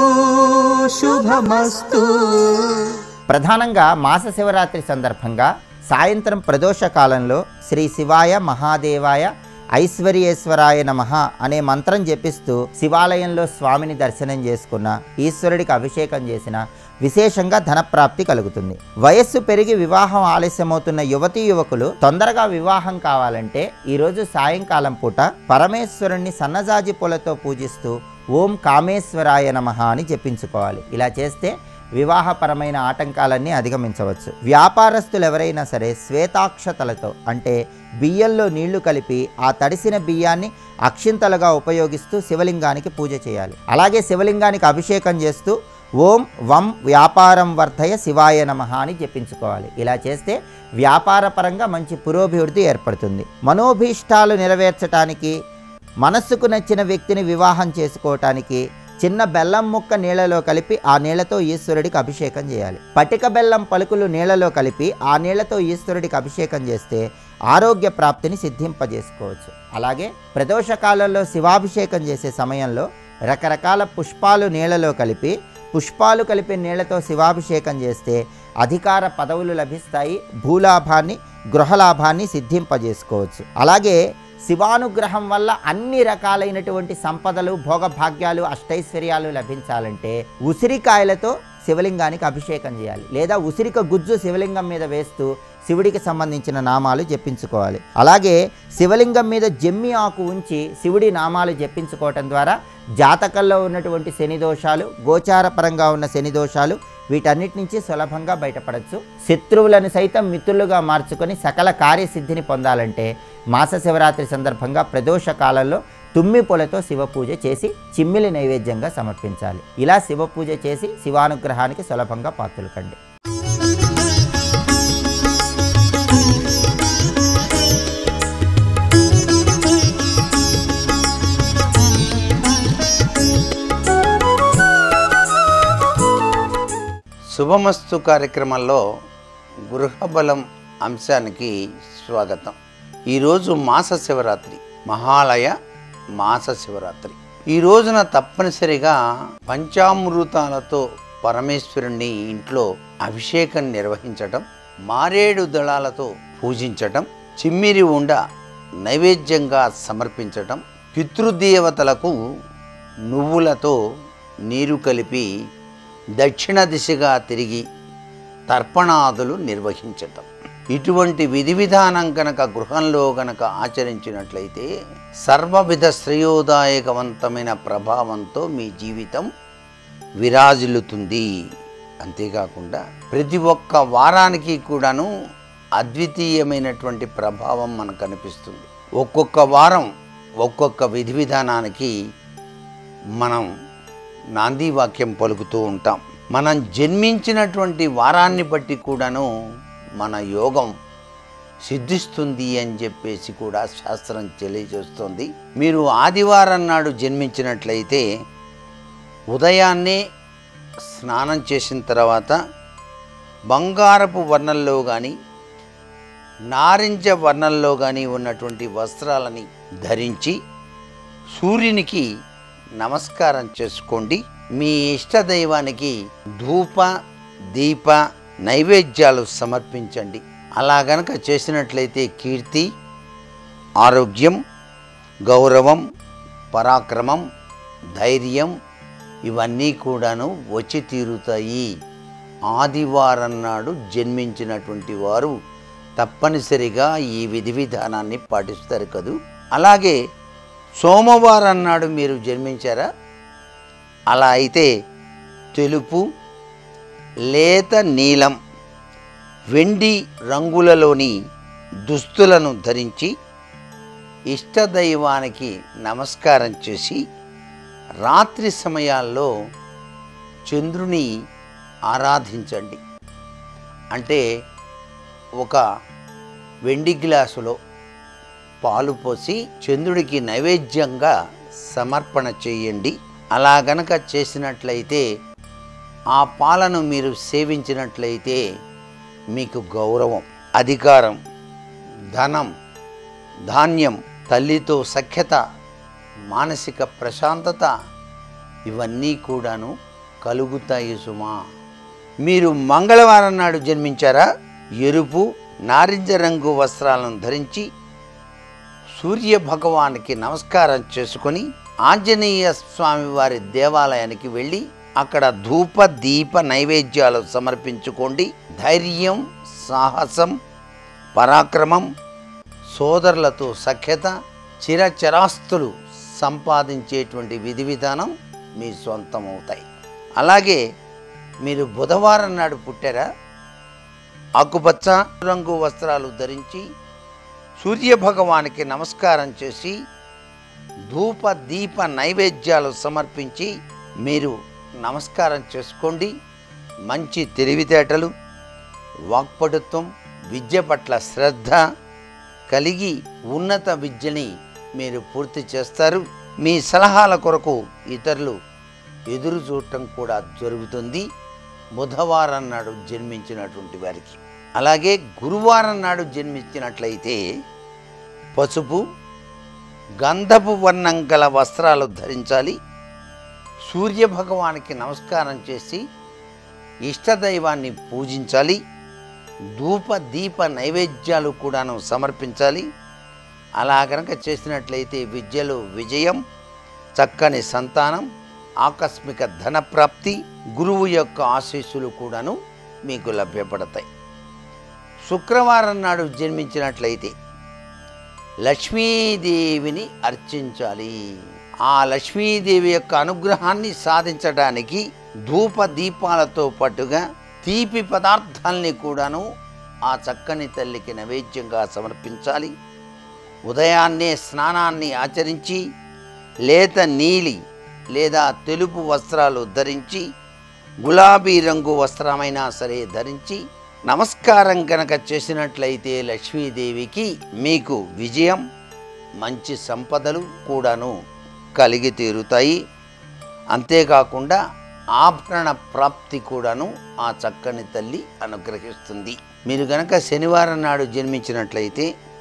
శుభమస్తు ప్రధానంగా మాస శివరాత్రి సందర్భంగా సాయంత్రం ప్రదోష కాలంలో శ్రీ శివాయ మహాదేవాయ ఐశ్వర్యేశ్వరాయ నమః అనే మంత్రం జపిస్తూ శివాలయంలో స్వామిని దర్శనం చేసుకున్న ఈశ్వరుడికి అభిషేకం చేసిన విశేషంగా ధనప్రాప్తి కలుగుతుంది వయస్సు పెరిగి వివాహం ఆలస్యమవుతున్న యువతీ యువకులు తొందరగా వివాహం కావాలంటే ఈరోజు సాయంకాలం పూట పరమేశ్వరుణ్ణి సన్నజాజి పూలతో పూజిస్తూ ఓం కామేశ్వరాయ నమః అని జపించుకోవాలి ఇలా చేస్తే వివాహపరమైన ఆటంకాలన్నీ అధిగమించవచ్చు వ్యాపారస్తులు ఎవరైనా సరే శ్వేతాక్షతలతో అంటే బియ్యంలో నీళ్లు కలిపి ఆ తడిసిన బియ్యాన్ని అక్షింతలుగా ఉపయోగిస్తూ శివలింగానికి పూజ చేయాలి అలాగే శివలింగానికి అభిషేకం చేస్తూ ఓం వం వ్యాపారం వర్ధయ శివాయ నమ అని జపించుకోవాలి ఇలా చేస్తే వ్యాపార పరంగా మంచి పురోభివృద్ధి ఏర్పడుతుంది మనోభీష్టాలు నెరవేర్చటానికి మనస్సుకు నచ్చిన వ్యక్తిని వివాహం చేసుకోవటానికి చిన్న బెల్లం ముక్క నీళ్ళలో కలిపి ఆ నీళ్లతో ఈశ్వరుడికి అభిషేకం చేయాలి పటిక బెల్లం పలుకులు నీళ్లలో కలిపి ఆ నీళ్లతో ఈశ్వరుడికి అభిషేకం చేస్తే ఆరోగ్య ప్రాప్తిని సిద్ధింపజేసుకోవచ్చు అలాగే ప్రదోష కాలంలో శివాభిషేకం చేసే సమయంలో రకరకాల పుష్పాలు నీళ్లలో కలిపి పుష్పాలు కలిపి నీళ్లతో శివాభిషేకం చేస్తే అధికార పదవులు లభిస్తాయి భూలాభాన్ని గృహలాభాన్ని సిద్ధింపజేసుకోవచ్చు అలాగే శివానుగ్రహం వల్ల అన్ని రకాలైనటువంటి సంపదలు భోగభాగ్యాలు అష్టైశ్వర్యాలు లభించాలంటే ఉసిరికాయలతో శివలింగానికి అభిషేకం చేయాలి లేదా ఉసిరిక గుజ్జు శివలింగం మీద వేస్తూ శివుడికి సంబంధించిన నామాలు జపించుకోవాలి అలాగే శివలింగం మీద జమ్మి ఆకు ఉంచి శివుడి నామాలు జపించుకోవటం ద్వారా జాతకంలో ఉన్నటువంటి శని దోషాలు గోచారపరంగా ఉన్న శని దోషాలు వీటన్నిటి నుంచి సులభంగా బయటపడచ్చు శత్రువులను సైతం మిత్రులుగా మార్చుకొని సకల కార్యసిద్ధిని పొందాలంటే మాస శివరాత్రి సందర్భంగా ప్రదోష కాలంలో తుమ్మి పూలతో శివ పూజ చేసి చిమ్మిలి నైవేద్యంగా సమర్పించాలి ఇలా శివ పూజ చేసి శివానుగ్రహానికి సులభంగా పాత్రలు కండి శుభమస్తు కార్యక్రమంలో గృహబలం అంశానికి స్వాగతం ఈరోజు మాస శివరాత్రి మహాలయ మాస శివరాత్రి ఈ రోజున తప్పనిసరిగా పంచామృతాలతో పరమేశ్వరుణ్ణి ఇంట్లో అభిషేకం నిర్వహించటం మారేడు దళాలతో పూజించటం చిమ్మిరి ఉండ నైవేద్యంగా సమర్పించటం పితృదేవతలకు నువ్వులతో నీరు కలిపి దక్షిణ దిశగా తిరిగి తర్పణాదులు నిర్వహించటం ఇటువంటి విధి విధానం కనుక గృహంలో గనక ఆచరించినట్లయితే సర్వవిధ శ్రేయోదాయకవంతమైన ప్రభావంతో మీ జీవితం విరాజిల్లుతుంది అంతేకాకుండా ప్రతి ఒక్క వారానికి కూడాను అద్వితీయమైనటువంటి ప్రభావం మనకు కనిపిస్తుంది ఒక్కొక్క వారం ఒక్కొక్క విధి విధానానికి మనం నాంది వాక్యం పలుకుతూ ఉంటాం మనం జన్మించినటువంటి వారాన్ని బట్టి కూడాను మన యోగం సిద్ధిస్తుంది అని చెప్పేసి కూడా శాస్త్రం తెలియజేస్తుంది మీరు ఆదివారం నాడు జన్మించినట్లయితే ఉదయాన్నే స్నానం చేసిన తర్వాత బంగారపు వర్ణంలో కానీ నారింజ వర్ణంలో కానీ ఉన్నటువంటి వస్త్రాలని ధరించి సూర్యునికి నమస్కారం చేసుకోండి మీ ఇష్ట దైవానికి ధూప దీప నైవేద్యాలు సమర్పించండి అలా గనక చేసినట్లయితే కీర్తి ఆరోగ్యం గౌరవం పరాక్రమం ధైర్యం ఇవన్నీ కూడాను వచ్చి తీరుతాయి ఆదివారం నాడు జన్మించినటువంటి వారు తప్పనిసరిగా ఈ విధి విధానాన్ని పాటిస్తారు కదూ అలాగే సోమవారం నాడు మీరు జన్మించారా అలా అయితే తెలుపు లేత నీలం వెండి రంగులలోని దుస్తులను ధరించి ఇష్టదైవానికి నమస్కారం చేసి రాత్రి సమయాల్లో చంద్రుని ఆరాధించండి అంటే ఒక వెండి గ్లాసులో పాలు పోసి చంద్రుడికి నైవేద్యంగా సమర్పణ చేయండి అలా గనక చేసినట్లయితే ఆ పాలను మీరు సేవించినట్లయితే మీకు గౌరవం అధికారం ధనం ధాన్యం తల్లితో సఖ్యత మానసిక ప్రశాంతత ఇవన్నీ కూడాను కలుగుతాయి సుమా మీరు మంగళవారం నాడు జన్మించారా ఎరుపు నారింజ రంగు వస్త్రాలను ధరించి సూర్య భగవానికి నమస్కారం చేసుకొని ఆంజనేయ స్వామి వారి దేవాలయానికి వెళ్ళి అక్కడ ధూప దీప నైవేద్యాలు సమర్పించుకోండి ధైర్యం సాహసం పరాక్రమం సోదరులతో సఖ్యత చిరచరాస్తులు సంపాదించేటువంటి విధి విధానం మీ సొంతం అవుతాయి అలాగే మీరు బుధవారం నాడు పుట్టారా ఆకుపచ్చ రంగు వస్త్రాలు ధరించి సూర్య భగవానికి నమస్కారం చేసి ధూప దీప నైవేద్యాలు సమర్పించి మీరు నమస్కారం చేసుకోండి మంచి తెలివితేటలు వాక్పటుత్వం విద్య పట్ల శ్రద్ధ కలిగి ఉన్నత విద్యని మీరు పూర్తి చేస్తారు మీ సలహాల కొరకు ఇతరులు ఎదురు చూడటం కూడా జరుగుతుంది బుధవారం నాడు జన్మించినటువంటి వారికి అలాగే గురువారం నాడు జన్మించినట్లయితే పసుపు గంధపు వర్ణం గల వస్త్రాలు ధరించాలి సూర్య భగవానికి నమస్కారం చేసి ఇష్టదైవాన్ని పూజించాలి ధూప దీప నైవేద్యాలు కూడాను సమర్పించాలి అలా కనుక చేసినట్లయితే విద్యలో విజయం చక్కని సంతానం ఆకస్మిక ధనప్రాప్తి గురువు యొక్క ఆశీస్సులు కూడాను మీకు లభ్యపడతాయి శుక్రవారం నాడు జన్మించినట్లయితే లక్ష్మీదేవిని అర్చించాలి ఆ లక్ష్మీదేవి యొక్క అనుగ్రహాన్ని సాధించడానికి ధూప దీపాలతో పాటుగా తీపి పదార్థాల్ని కూడాను ఆ చక్కని తల్లికి నైవేద్యంగా సమర్పించాలి ఉదయాన్నే స్నానాన్ని ఆచరించి లేత నీలి లేదా తెలుపు వస్త్రాలు ధరించి గులాబీ రంగు వస్త్రమైనా సరే ధరించి నమస్కారం కనుక చేసినట్లయితే లక్ష్మీదేవికి మీకు విజయం మంచి సంపదలు కూడాను కలిగి తీరుతాయి అంతేకాకుండా ఆభరణ ప్రాప్తి కూడాను ఆ చక్కని తల్లి అనుగ్రహిస్తుంది మీరు గనక శనివారం నాడు జన్మించినట్లయితే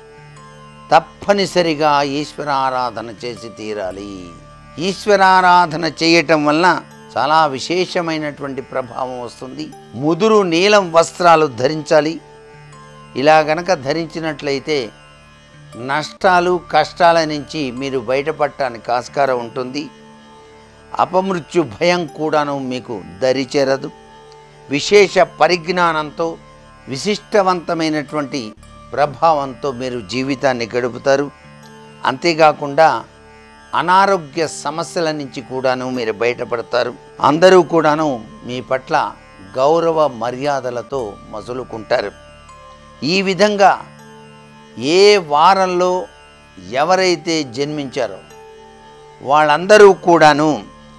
తప్పనిసరిగా ఈశ్వర ఆరాధన చేసి తీరాలి ఈశ్వరారాధన చేయటం వలన చాలా విశేషమైనటువంటి ప్రభావం వస్తుంది ముదురు నీలం వస్త్రాలు ధరించాలి ఇలా గనక ధరించినట్లయితే నష్టాలు కష్టాల నుంచి మీరు బయటపడటానికి ఆస్కారం ఉంటుంది అపమృత్యు భయం కూడాను మీకు దరిచేరదు విశేష పరిజ్ఞానంతో విశిష్టవంతమైనటువంటి ప్రభావంతో మీరు జీవితాన్ని గడుపుతారు అంతేకాకుండా అనారోగ్య సమస్యల నుంచి కూడాను మీరు బయటపడతారు అందరూ కూడాను మీ పట్ల గౌరవ మర్యాదలతో మసులుకుంటారు ఈ విధంగా ఏ వారంలో ఎవరైతే జన్మించారో వాళ్ళందరూ కూడాను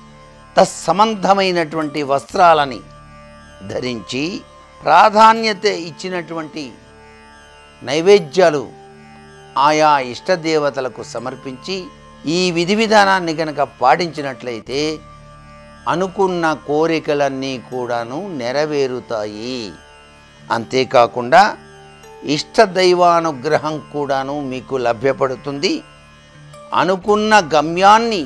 తత్సంబంధమైనటువంటి వస్త్రాలని ధరించి ప్రాధాన్యత ఇచ్చినటువంటి నైవేద్యాలు ఆయా ఇష్టదేవతలకు సమర్పించి ఈ విధి విధానాన్ని కనుక పాటించినట్లయితే అనుకున్న కోరికలన్నీ కూడాను నెరవేరుతాయి అంతేకాకుండా ఇష్ట దైవానుగ్రహం కూడాను మీకు లభ్యపడుతుంది అనుకున్న గమ్యాన్ని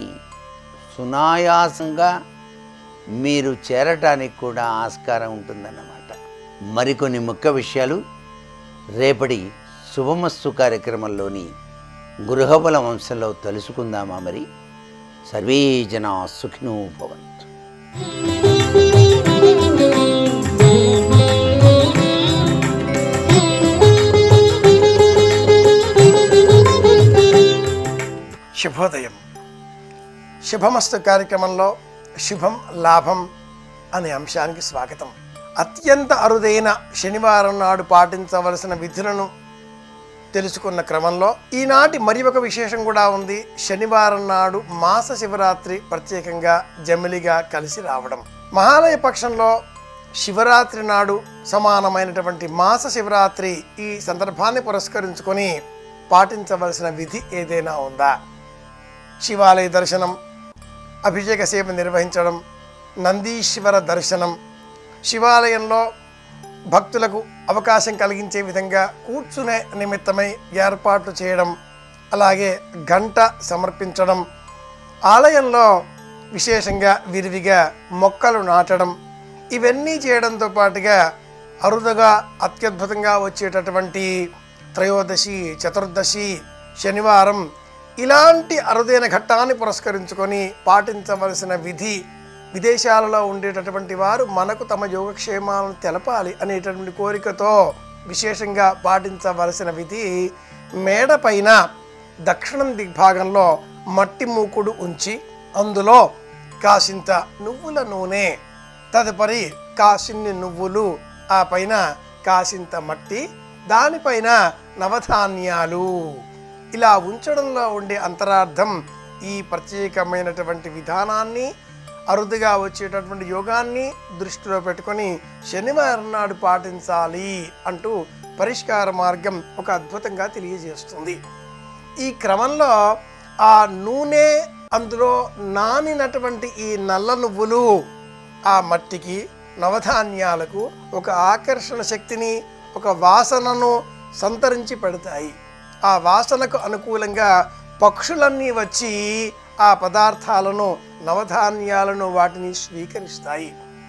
సునాయాసంగా మీరు చేరటానికి కూడా ఆస్కారం ఉంటుందన్నమాట మరికొన్ని ముఖ్య విషయాలు రేపటి శుభమస్తు కార్యక్రమంలోని గృహబల వంశంలో తెలుసుకుందామా మరి సర్వే జనా సుఖినో భవంతు శుభోదయం శుభమస్తు కార్యక్రమంలో శుభం లాభం అనే అంశానికి స్వాగతం అత్యంత అరుదైన శనివారం నాడు పాటించవలసిన విధులను తెలుసుకున్న క్రమంలో ఈనాటి మరి ఒక విశేషం కూడా ఉంది శనివారం నాడు మాస శివరాత్రి ప్రత్యేకంగా జమిలిగా కలిసి రావడం మహాలయ పక్షంలో శివరాత్రి నాడు సమానమైనటువంటి మాస శివరాత్రి ఈ సందర్భాన్ని పురస్కరించుకొని పాటించవలసిన విధి ఏదైనా ఉందా శివాలయ దర్శనం అభిషేక సేవ నిర్వహించడం నందీశ్వర దర్శనం శివాలయంలో భక్తులకు అవకాశం కలిగించే విధంగా కూర్చునే నిమిత్తమై ఏర్పాట్లు చేయడం అలాగే గంట సమర్పించడం ఆలయంలో విశేషంగా విరివిగా మొక్కలు నాటడం ఇవన్నీ చేయడంతో పాటుగా అరుదుగా అత్యద్భుతంగా వచ్చేటటువంటి త్రయోదశి చతుర్దశి శనివారం ఇలాంటి అరుదైన ఘట్టాన్ని పురస్కరించుకొని పాటించవలసిన విధి విదేశాలలో ఉండేటటువంటి వారు మనకు తమ యోగక్షేమాలను తెలపాలి అనేటటువంటి కోరికతో విశేషంగా పాటించవలసిన విధి మేడ పైన దక్షిణం దిగ్భాగంలో మట్టి మూకుడు ఉంచి అందులో కాసింత నువ్వుల నూనె తదుపరి కాసిన్ని నువ్వులు ఆ పైన కాసింత మట్టి దానిపైన నవధాన్యాలు ఇలా ఉంచడంలో ఉండే అంతరార్థం ఈ ప్రత్యేకమైనటువంటి విధానాన్ని అరుదుగా వచ్చేటటువంటి యోగాన్ని దృష్టిలో పెట్టుకొని శనివారం నాడు పాటించాలి అంటూ పరిష్కార మార్గం ఒక అద్భుతంగా తెలియజేస్తుంది ఈ క్రమంలో ఆ నూనె అందులో నానినటువంటి ఈ నల్ల నువ్వులు ఆ మట్టికి నవధాన్యాలకు ఒక ఆకర్షణ శక్తిని ఒక వాసనను సంతరించి పెడతాయి ఆ వాసనకు అనుకూలంగా పక్షులన్నీ వచ్చి ఆ పదార్థాలను నవధాన్యాలను వాటిని స్వీకరిస్తాయి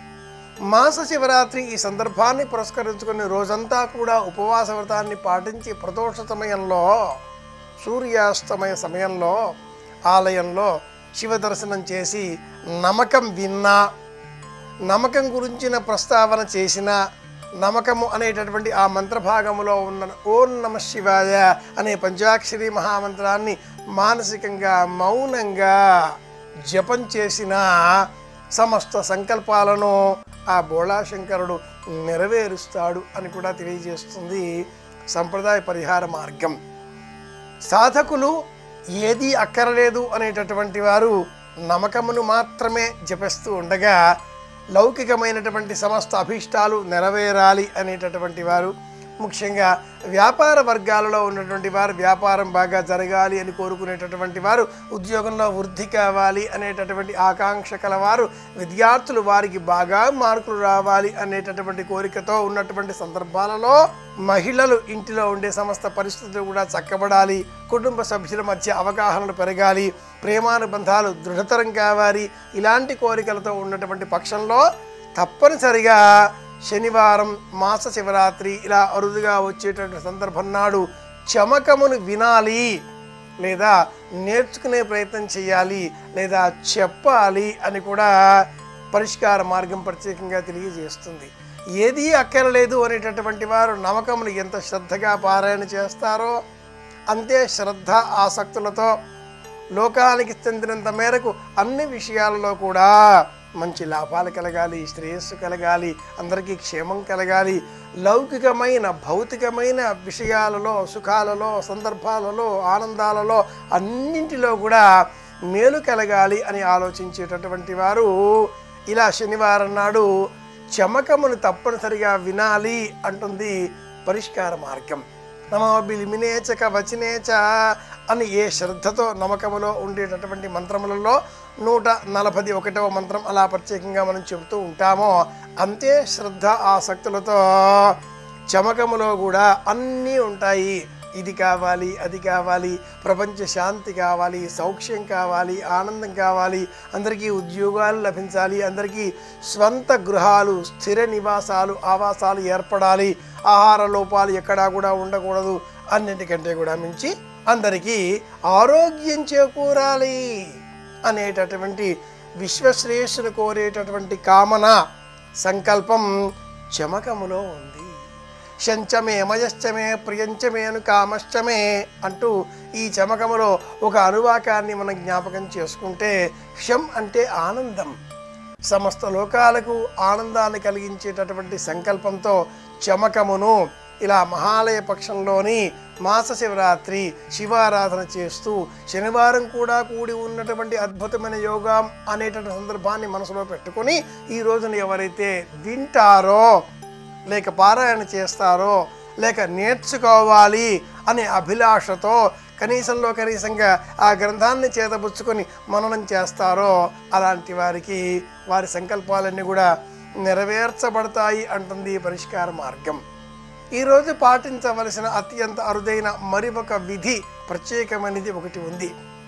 మాస శివరాత్రి ఈ సందర్భాన్ని పురస్కరించుకుని రోజంతా కూడా ఉపవాస వ్రతాన్ని పాటించి ప్రదోష సమయంలో సూర్యాస్తమయ సమయంలో ఆలయంలో శివ దర్శనం చేసి నమ్మకం విన్నా నమ్మకం గురించిన ప్రస్తావన చేసిన నమ్మకము అనేటటువంటి ఆ మంత్రభాగములో ఉన్న ఓం నమ శివాయ అనే పంచాక్షరి మహామంత్రాన్ని మానసికంగా మౌనంగా జపం చేసిన సమస్త సంకల్పాలను ఆ బోళాశంకరుడు నెరవేరుస్తాడు అని కూడా తెలియజేస్తుంది సంప్రదాయ పరిహార మార్గం సాధకులు ఏదీ అక్కరలేదు అనేటటువంటి వారు నమ్మకమును మాత్రమే జపిస్తూ ఉండగా లౌకికమైనటువంటి సమస్త అభీష్టాలు నెరవేరాలి అనేటటువంటి వారు ముఖ్యంగా వ్యాపార వర్గాలలో ఉన్నటువంటి వారు వ్యాపారం బాగా జరగాలి అని కోరుకునేటటువంటి వారు ఉద్యోగంలో వృద్ధి కావాలి అనేటటువంటి ఆకాంక్ష కలవారు విద్యార్థులు వారికి బాగా మార్కులు రావాలి అనేటటువంటి కోరికతో ఉన్నటువంటి సందర్భాలలో మహిళలు ఇంటిలో ఉండే సమస్త పరిస్థితులు కూడా చక్కబడాలి కుటుంబ సభ్యుల మధ్య అవగాహనలు పెరగాలి ప్రేమానుబంధాలు దృఢతరం కావాలి ఇలాంటి కోరికలతో ఉన్నటువంటి పక్షంలో తప్పనిసరిగా శనివారం మాస శివరాత్రి ఇలా అరుదుగా వచ్చేటటువంటి సందర్భం నాడు చమకమును వినాలి లేదా నేర్చుకునే ప్రయత్నం చేయాలి లేదా చెప్పాలి అని కూడా పరిష్కార మార్గం ప్రత్యేకంగా తెలియజేస్తుంది ఏదీ అక్కరలేదు అనేటటువంటి వారు నమ్మకమును ఎంత శ్రద్ధగా పారాయణ చేస్తారో అంతే శ్రద్ధ ఆసక్తులతో లోకానికి చెందినంత మేరకు అన్ని విషయాలలో కూడా మంచి లాభాలు కలగాలి శ్రేయస్సు కలగాలి అందరికీ క్షేమం కలగాలి లౌకికమైన భౌతికమైన విషయాలలో సుఖాలలో సందర్భాలలో ఆనందాలలో అన్నింటిలో కూడా మేలు కలగాలి అని ఆలోచించేటటువంటి వారు ఇలా శనివారం నాడు చమకమును తప్పనిసరిగా వినాలి అంటుంది పరిష్కార మార్గం నమో బిలిమినేచక వచనేచ అని ఏ శ్రద్ధతో నమ్మకములో ఉండేటటువంటి మంత్రములలో నూట నలభై ఒకటవ మంత్రం అలా ప్రత్యేకంగా మనం చెబుతూ ఉంటామో అంతే శ్రద్ధ ఆసక్తులతో చమకములో కూడా అన్నీ ఉంటాయి ఇది కావాలి అది కావాలి ప్రపంచ శాంతి కావాలి సౌఖ్యం కావాలి ఆనందం కావాలి అందరికీ ఉద్యోగాలు లభించాలి అందరికీ స్వంత గృహాలు స్థిర నివాసాలు ఆవాసాలు ఏర్పడాలి ఆహార లోపాలు ఎక్కడా కూడా ఉండకూడదు అన్నింటికంటే కూడా మించి అందరికీ ఆరోగ్యం చేకూరాలి అనేటటువంటి విశ్వశ్రేయస్సును కోరేటటువంటి కామన సంకల్పం చమకములో ఉంది శంచమే మయశ్చమే ప్రియంచమేను కామశ్చమే అంటూ ఈ చమకములో ఒక అనువాకాన్ని మనం జ్ఞాపకం చేసుకుంటే శం అంటే ఆనందం సమస్త లోకాలకు ఆనందాన్ని కలిగించేటటువంటి సంకల్పంతో చమకమును ఇలా మహాలయ పక్షంలోని మాస శివరాత్రి శివారాధన చేస్తూ శనివారం కూడా కూడి ఉన్నటువంటి అద్భుతమైన యోగం అనేటువంటి సందర్భాన్ని మనసులో పెట్టుకొని ఈ రోజున ఎవరైతే వింటారో లేక పారాయణ చేస్తారో లేక నేర్చుకోవాలి అనే అభిలాషతో కనీసంలో కనీసంగా ఆ గ్రంథాన్ని చేతబుచ్చుకొని మననం చేస్తారో అలాంటి వారికి వారి సంకల్పాలన్నీ కూడా నెరవేర్చబడతాయి అంటుంది ఈ పరిష్కార మార్గం ఈరోజు పాటించవలసిన అత్యంత అరుదైన మరి ఒక విధి ప్రత్యేకమైనది ఒకటి ఉంది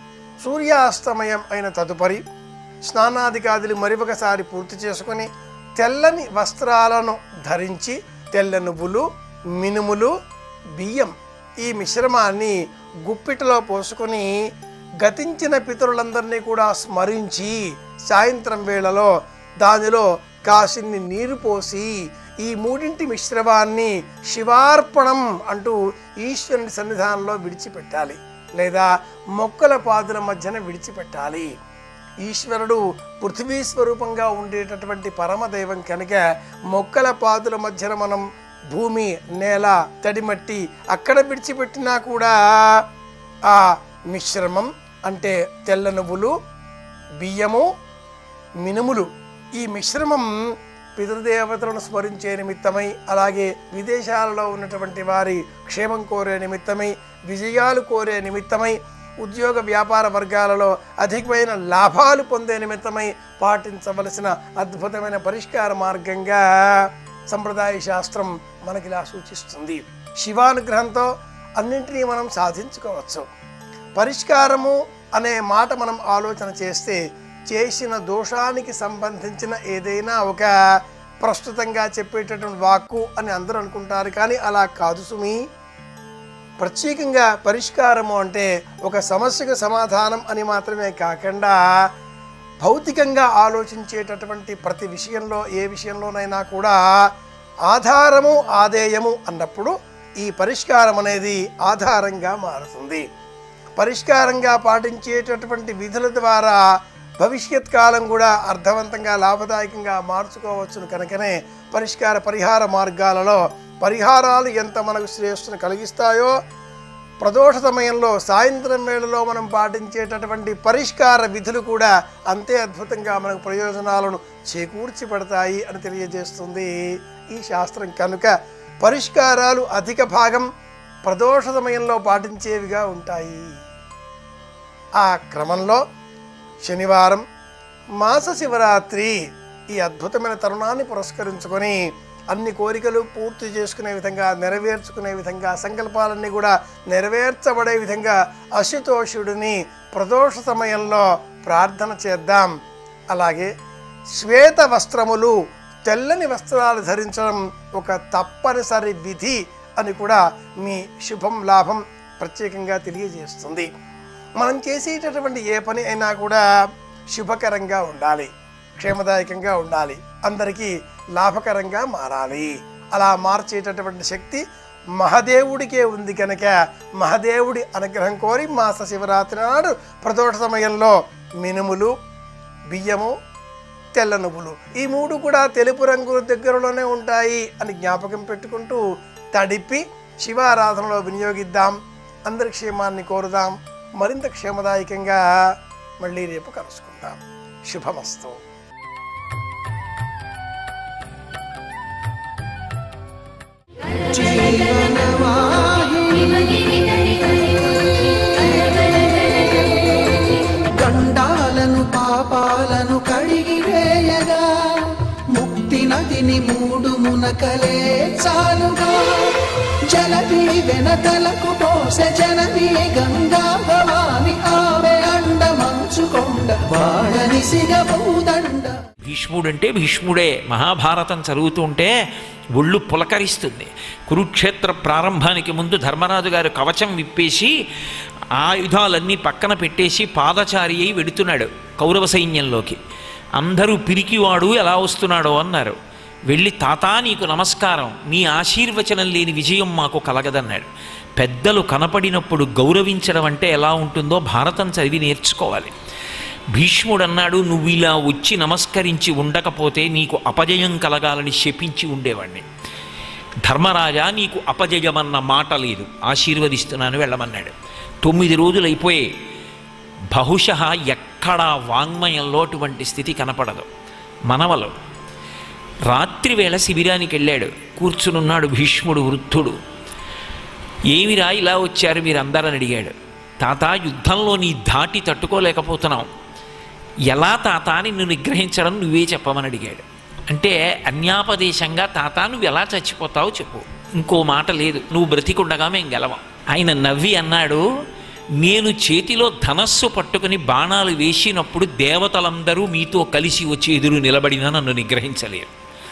సూర్యాస్తమయం అయిన తదుపరి స్నానాదికాదులు మరి ఒకసారి పూర్తి చేసుకొని తెల్లని వస్త్రాలను ధరించి తెల్ల నువ్వులు మినుములు బియ్యం ఈ మిశ్రమాన్ని గుప్పిటలో పోసుకొని గతించిన పితరులందరినీ కూడా స్మరించి సాయంత్రం వేళలో దానిలో కాసిన్ని నీరు పోసి ఈ మూడింటి మిశ్రమాన్ని శివార్పణం అంటూ ఈశ్వరుని సన్నిధానంలో విడిచిపెట్టాలి లేదా మొక్కల పాదుల మధ్యన విడిచిపెట్టాలి ఈశ్వరుడు పృథ్వీ స్వరూపంగా ఉండేటటువంటి పరమదైవం కనుక మొక్కల పాదుల మధ్యన మనం భూమి నేల తడిమట్టి అక్కడ విడిచిపెట్టినా కూడా ఆ మిశ్రమం అంటే తెల్ల నువ్వులు బియ్యము మినుములు ఈ మిశ్రమం పితృదేవతలను స్మరించే నిమిత్తమై అలాగే విదేశాలలో ఉన్నటువంటి వారి క్షేమం కోరే నిమిత్తమై విజయాలు కోరే నిమిత్తమై ఉద్యోగ వ్యాపార వర్గాలలో అధికమైన లాభాలు పొందే నిమిత్తమై పాటించవలసిన అద్భుతమైన పరిష్కార మార్గంగా సంప్రదాయ శాస్త్రం మనకిలా సూచిస్తుంది శివానుగ్రహంతో అన్నింటినీ మనం సాధించుకోవచ్చు పరిష్కారము అనే మాట మనం ఆలోచన చేస్తే చేసిన దోషానికి సంబంధించిన ఏదైనా ఒక ప్రస్తుతంగా చెప్పేటటువంటి వాక్కు అని అందరూ అనుకుంటారు కానీ అలా కాదు సుమి ప్రత్యేకంగా పరిష్కారము అంటే ఒక సమస్యకు సమాధానం అని మాత్రమే కాకుండా భౌతికంగా ఆలోచించేటటువంటి ప్రతి విషయంలో ఏ విషయంలోనైనా కూడా ఆధారము ఆదేయము అన్నప్పుడు ఈ పరిష్కారం అనేది ఆధారంగా మారుతుంది పరిష్కారంగా పాటించేటటువంటి విధుల ద్వారా భవిష్యత్ కాలం కూడా అర్థవంతంగా లాభదాయకంగా మార్చుకోవచ్చును కనుకనే పరిష్కార పరిహార మార్గాలలో పరిహారాలు ఎంత మనకు శ్రేయస్సును కలిగిస్తాయో ప్రదోష సమయంలో సాయంత్రం వేళలో మనం పాటించేటటువంటి పరిష్కార విధులు కూడా అంతే అద్భుతంగా మనకు ప్రయోజనాలను చేకూర్చి పడతాయి అని తెలియజేస్తుంది ఈ శాస్త్రం కనుక పరిష్కారాలు అధిక భాగం ప్రదోష సమయంలో పాటించేవిగా ఉంటాయి ఆ క్రమంలో శనివారం మాస శివరాత్రి ఈ అద్భుతమైన తరుణాన్ని పురస్కరించుకొని అన్ని కోరికలు పూర్తి చేసుకునే విధంగా నెరవేర్చుకునే విధంగా సంకల్పాలన్నీ కూడా నెరవేర్చబడే విధంగా అశుతోషుడిని ప్రదోష సమయంలో ప్రార్థన చేద్దాం అలాగే శ్వేత వస్త్రములు తెల్లని వస్త్రాలు ధరించడం ఒక తప్పనిసరి విధి అని కూడా మీ శుభం లాభం ప్రత్యేకంగా తెలియజేస్తుంది మనం చేసేటటువంటి ఏ పని అయినా కూడా శుభకరంగా ఉండాలి క్షేమదాయకంగా ఉండాలి అందరికీ లాభకరంగా మారాలి అలా మార్చేటటువంటి శక్తి మహదేవుడికే ఉంది కనుక మహదేవుడి అనుగ్రహం కోరి మాస శివరాత్రి నాడు ప్రదోష సమయంలో మినుములు బియ్యము తెల్ల నువ్వులు ఈ మూడు కూడా తెలుపు రంగు దగ్గరలోనే ఉంటాయి అని జ్ఞాపకం పెట్టుకుంటూ తడిపి శివారాధనలో వినియోగిద్దాం అందరి క్షేమాన్ని కోరుదాం మరింత క్షేమదాయకంగా మళ్ళీ రేపు కలుసుకుందాం శుభమస్తు గండాలను పాపాలను కడిగి వేయగా ముక్తి నదిని మూడు మునకలే చాలుగా జలది వెనకలకు పోసె జనని గంగా భవాని ఆమె అండ మంచుకొండ వాడని సిగబూదండ భీష్ముడంటే భీష్ముడే మహాభారతం చదువుతుంటే ఒళ్ళు పులకరిస్తుంది కురుక్షేత్ర ప్రారంభానికి ముందు ధర్మరాజు గారు కవచం విప్పేసి ఆయుధాలన్నీ పక్కన పెట్టేసి పాదచారి అయి వెడుతున్నాడు కౌరవ సైన్యంలోకి అందరూ పిరికివాడు ఎలా వస్తున్నాడో అన్నారు వెళ్ళి తాతా నీకు నమస్కారం నీ ఆశీర్వచనం లేని విజయం మాకు కలగదన్నాడు పెద్దలు కనపడినప్పుడు గౌరవించడం అంటే ఎలా ఉంటుందో భారతం చదివి నేర్చుకోవాలి భీష్ముడు అన్నాడు నువ్వు ఇలా వచ్చి నమస్కరించి ఉండకపోతే నీకు అపజయం కలగాలని శపించి ఉండేవాడిని ధర్మరాజా నీకు అపజయమన్న మాట లేదు ఆశీర్వదిస్తున్నాను వెళ్ళమన్నాడు తొమ్మిది రోజులు అయిపోయాయి బహుశ ఎక్కడా వాంగ్మయంలో అటువంటి స్థితి కనపడదు మనవలో రాత్రివేళ శిబిరానికి వెళ్ళాడు కూర్చునున్నాడు భీష్ముడు వృద్ధుడు ఏమిరా ఇలా వచ్చారు మీరందరని అడిగాడు తాత యుద్ధంలో నీ ధాటి తట్టుకోలేకపోతున్నావు ఎలా తాత నిన్ను నిగ్రహించడం నువ్వే చెప్పమని అడిగాడు అంటే అన్యాపదేశంగా తాత నువ్వు ఎలా చచ్చిపోతావో చెప్పు ఇంకో మాట లేదు నువ్వు బ్రతికుండగా మేము గెలవం ఆయన నవ్వి అన్నాడు నేను చేతిలో ధనస్సు పట్టుకుని బాణాలు వేసినప్పుడు దేవతలందరూ మీతో కలిసి వచ్చి ఎదురు నిలబడినా నన్ను నిగ్రహించలేరు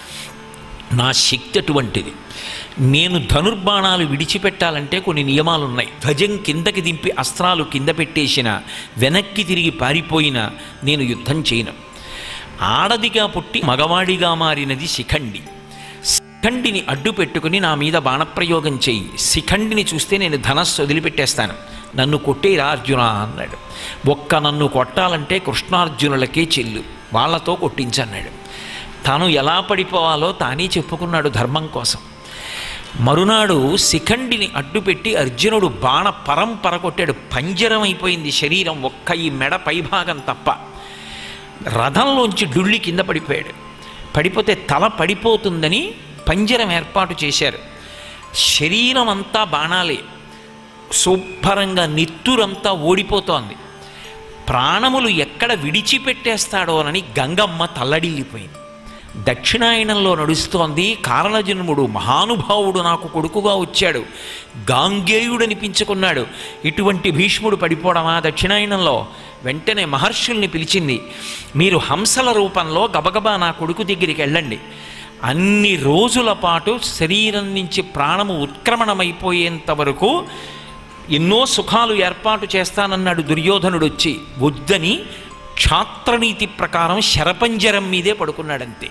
నా శక్తి అటువంటిది నేను ధనుర్బాణాలు విడిచిపెట్టాలంటే కొన్ని నియమాలు ఉన్నాయి ధ్వజం కిందకి దింపి అస్త్రాలు కింద పెట్టేసిన వెనక్కి తిరిగి పారిపోయిన నేను యుద్ధం చేయను ఆడదిగా పుట్టి మగవాడిగా మారినది శిఖండి శిఖండిని అడ్డు పెట్టుకుని నా మీద బాణప్రయోగం చెయ్యి శిఖండిని చూస్తే నేను ధనస్సు వదిలిపెట్టేస్తాను నన్ను కొట్టేరా అర్జున అన్నాడు ఒక్క నన్ను కొట్టాలంటే కృష్ణార్జునులకే చెల్లు వాళ్ళతో కొట్టించన్నాడు తాను ఎలా పడిపోవాలో తానే చెప్పుకున్నాడు ధర్మం కోసం మరునాడు శిఖండిని అడ్డుపెట్టి అర్జునుడు బాణ పరంపర కొట్టాడు పంజరం అయిపోయింది శరీరం ఒక్క ఈ మెడ పైభాగం తప్ప రథంలోంచి డుళ్ళి కింద పడిపోయాడు పడిపోతే తల పడిపోతుందని పంజరం ఏర్పాటు చేశారు శరీరం అంతా బాణాలే శుభ్రంగా నిత్తురంతా ఓడిపోతోంది ప్రాణములు ఎక్కడ విడిచిపెట్టేస్తాడోనని గంగమ్మ తల్లడిల్లిపోయింది దక్షిణాయనంలో నడుస్తోంది కారణజన్ముడు మహానుభావుడు నాకు కొడుకుగా వచ్చాడు గాంగేయుడనిపించుకున్నాడు ఇటువంటి భీష్ముడు పడిపోవడమా దక్షిణాయనంలో వెంటనే మహర్షుల్ని పిలిచింది మీరు హంసల రూపంలో గబగబా నా కొడుకు దగ్గరికి వెళ్ళండి అన్ని రోజుల పాటు శరీరం నుంచి ప్రాణము ఉత్క్రమణమైపోయేంత వరకు ఎన్నో సుఖాలు ఏర్పాటు చేస్తానన్నాడు దుర్యోధనుడు వచ్చి వద్దని క్షాత్రనీతి ప్రకారం శరపంజరం మీదే పడుకున్నాడంతే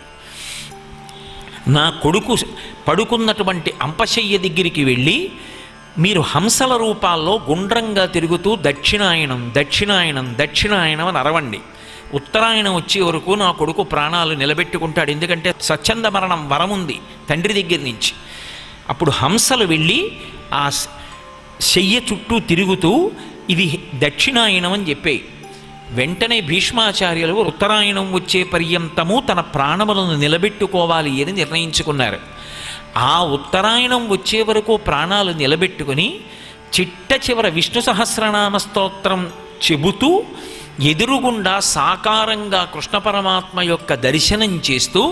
నా కొడుకు పడుకున్నటువంటి అంపశయ్య దగ్గరికి వెళ్ళి మీరు హంసల రూపాల్లో గుండ్రంగా తిరుగుతూ దక్షిణాయనం దక్షిణాయనం దక్షిణాయనం అని అరవండి ఉత్తరాయణం వచ్చే వరకు నా కొడుకు ప్రాణాలు నిలబెట్టుకుంటాడు ఎందుకంటే స్వచ్ఛంద మరణం వరముంది తండ్రి దగ్గర నుంచి అప్పుడు హంసలు వెళ్ళి ఆ శ- శయ్య చుట్టూ తిరుగుతూ ఇది దక్షిణాయనం అని చెప్పాయి వెంటనే భీష్మాచార్యులు ఉత్తరాయణం వచ్చే పర్యంతము తన ప్రాణములను నిలబెట్టుకోవాలి అని నిర్ణయించుకున్నారు ఆ ఉత్తరాయణం వచ్చే వరకు ప్రాణాలు నిలబెట్టుకుని చిట్ట చివర విష్ణు సహస్రనామ స్తోత్రం చెబుతూ ఎదురుగుండా సాకారంగా కృష్ణ పరమాత్మ యొక్క దర్శనం చేస్తూ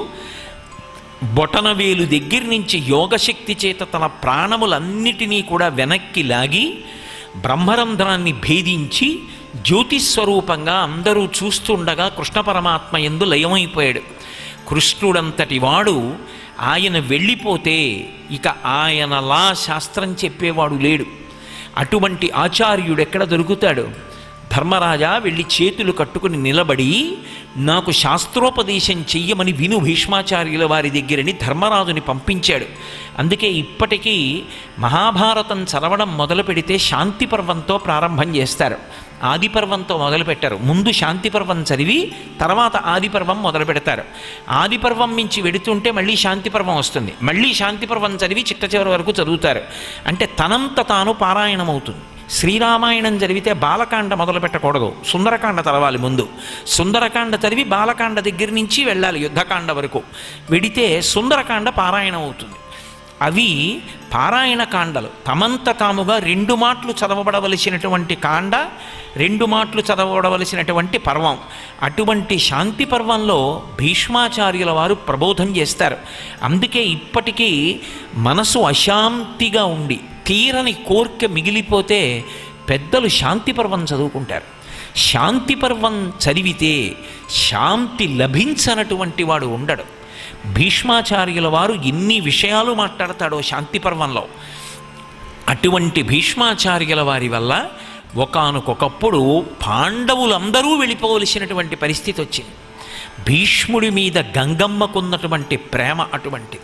బొటనవేలు దగ్గర నుంచి యోగశక్తి చేత తన ప్రాణములన్నిటినీ కూడా వెనక్కి లాగి బ్రహ్మరంధ్రాన్ని భేదించి జ్యోతిస్వరూపంగా అందరూ చూస్తుండగా కృష్ణ పరమాత్మ ఎందు లయమైపోయాడు కృష్ణుడంతటి వాడు ఆయన వెళ్ళిపోతే ఇక ఆయనలా శాస్త్రం చెప్పేవాడు లేడు అటువంటి ఆచార్యుడు ఎక్కడ దొరుకుతాడు ధర్మరాజా వెళ్ళి చేతులు కట్టుకుని నిలబడి నాకు శాస్త్రోపదేశం చెయ్యమని విను భీష్మాచార్యుల వారి దగ్గరని ధర్మరాజుని పంపించాడు అందుకే ఇప్పటికీ మహాభారతం చదవడం మొదలు పెడితే శాంతి పర్వంతో ప్రారంభం చేస్తారు ఆది పర్వంతో మొదలు పెట్టారు ముందు శాంతి పర్వం చదివి తర్వాత ఆది పర్వం మొదలు పెడతారు ఆది పర్వం నుంచి వెడుతుంటే మళ్ళీ శాంతి పర్వం వస్తుంది మళ్ళీ శాంతి పర్వం చదివి చిట్ట చివరి వరకు చదువుతారు అంటే తనంత తాను పారాయణం అవుతుంది శ్రీరామాయణం చదివితే బాలకాండ మొదలు పెట్టకూడదు సుందరకాండ చదవాలి ముందు సుందరకాండ చదివి బాలకాండ దగ్గర నుంచి వెళ్ళాలి యుద్ధకాండ వరకు వెడితే సుందరకాండ పారాయణం అవుతుంది అవి పారాయణ కాండలు తమంత తాముగా రెండు మాటలు చదవబడవలసినటువంటి కాండ రెండు మాటలు చదవబడవలసినటువంటి పర్వం అటువంటి శాంతి పర్వంలో భీష్మాచార్యుల వారు ప్రబోధం చేస్తారు అందుకే ఇప్పటికీ మనసు అశాంతిగా ఉండి తీరని కోర్కె మిగిలిపోతే పెద్దలు శాంతి పర్వం చదువుకుంటారు శాంతి పర్వం చదివితే శాంతి లభించనటువంటి వాడు ఉండడు భీష్మాచార్యుల వారు ఎన్ని విషయాలు మాట్లాడతాడో శాంతి పర్వంలో అటువంటి భీష్మాచార్యుల వారి వల్ల ఒకానొకప్పుడు పాండవులందరూ వెళ్ళిపోవలసినటువంటి పరిస్థితి వచ్చింది భీష్ముడి మీద గంగమ్మకున్నటువంటి ప్రేమ అటువంటిది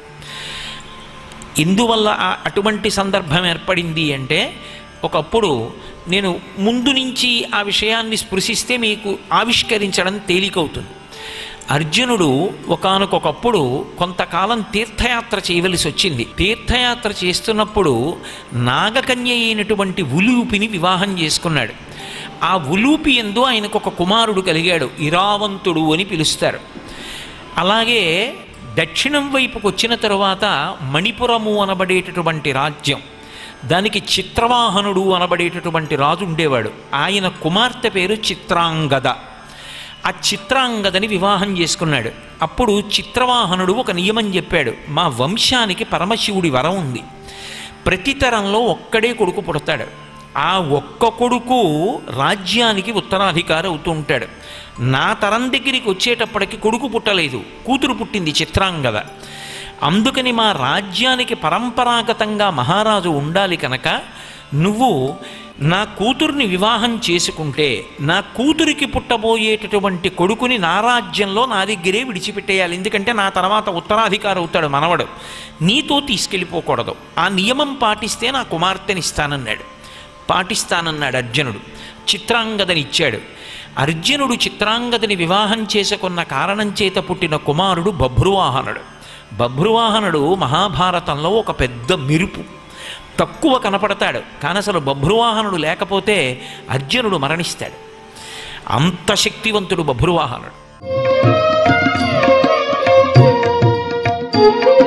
ఎందువల్ల ఆ అటువంటి సందర్భం ఏర్పడింది అంటే ఒకప్పుడు నేను ముందు నుంచి ఆ విషయాన్ని స్పృశిస్తే మీకు ఆవిష్కరించడం తేలికవుతుంది అర్జునుడు ఒకానొకప్పుడు కొంతకాలం తీర్థయాత్ర చేయవలసి వచ్చింది తీర్థయాత్ర చేస్తున్నప్పుడు నాగకన్య అయినటువంటి ఉలూపిని వివాహం చేసుకున్నాడు ఆ ఉలూపి ఎందు ఆయనకు ఒక కుమారుడు కలిగాడు ఇరావంతుడు అని పిలుస్తారు అలాగే దక్షిణం వైపుకు వచ్చిన తరువాత మణిపురము అనబడేటటువంటి రాజ్యం దానికి చిత్రవాహనుడు అనబడేటటువంటి రాజు ఉండేవాడు ఆయన కుమార్తె పేరు చిత్రాంగద ఆ చిత్రాంగదని వివాహం చేసుకున్నాడు అప్పుడు చిత్రవాహనుడు ఒక నియమం చెప్పాడు మా వంశానికి పరమశివుడి వరం ఉంది ప్రతి తరంలో ఒక్కడే కొడుకు పుడతాడు ఆ ఒక్క కొడుకు రాజ్యానికి ఉత్తరాధికారి అవుతూ ఉంటాడు నా తరం దగ్గరికి వచ్చేటప్పటికి కొడుకు పుట్టలేదు కూతురు పుట్టింది చిత్రాంగద అందుకని మా రాజ్యానికి పరంపరాగతంగా మహారాజు ఉండాలి కనుక నువ్వు నా కూతుర్ని వివాహం చేసుకుంటే నా కూతురికి పుట్టబోయేటటువంటి కొడుకుని నా రాజ్యంలో నా దగ్గరే విడిచిపెట్టేయాలి ఎందుకంటే నా తర్వాత ఉత్తరాధికారి అవుతాడు మనవడు నీతో తీసుకెళ్ళిపోకూడదు ఆ నియమం పాటిస్తే నా కుమార్తెనిస్తానన్నాడు పాటిస్తానన్నాడు అర్జునుడు చిత్రాంగదని ఇచ్చాడు అర్జునుడు చిత్రాంగదని వివాహం చేసుకున్న కారణం చేత పుట్టిన కుమారుడు బభ్రువాహనుడు బభ్రువాహనుడు మహాభారతంలో ఒక పెద్ద మెరుపు తక్కువ కనపడతాడు కానీ అసలు బభ్రువాహనుడు లేకపోతే అర్జునుడు మరణిస్తాడు అంత శక్తివంతుడు బభ్రువాహనుడు Thank you.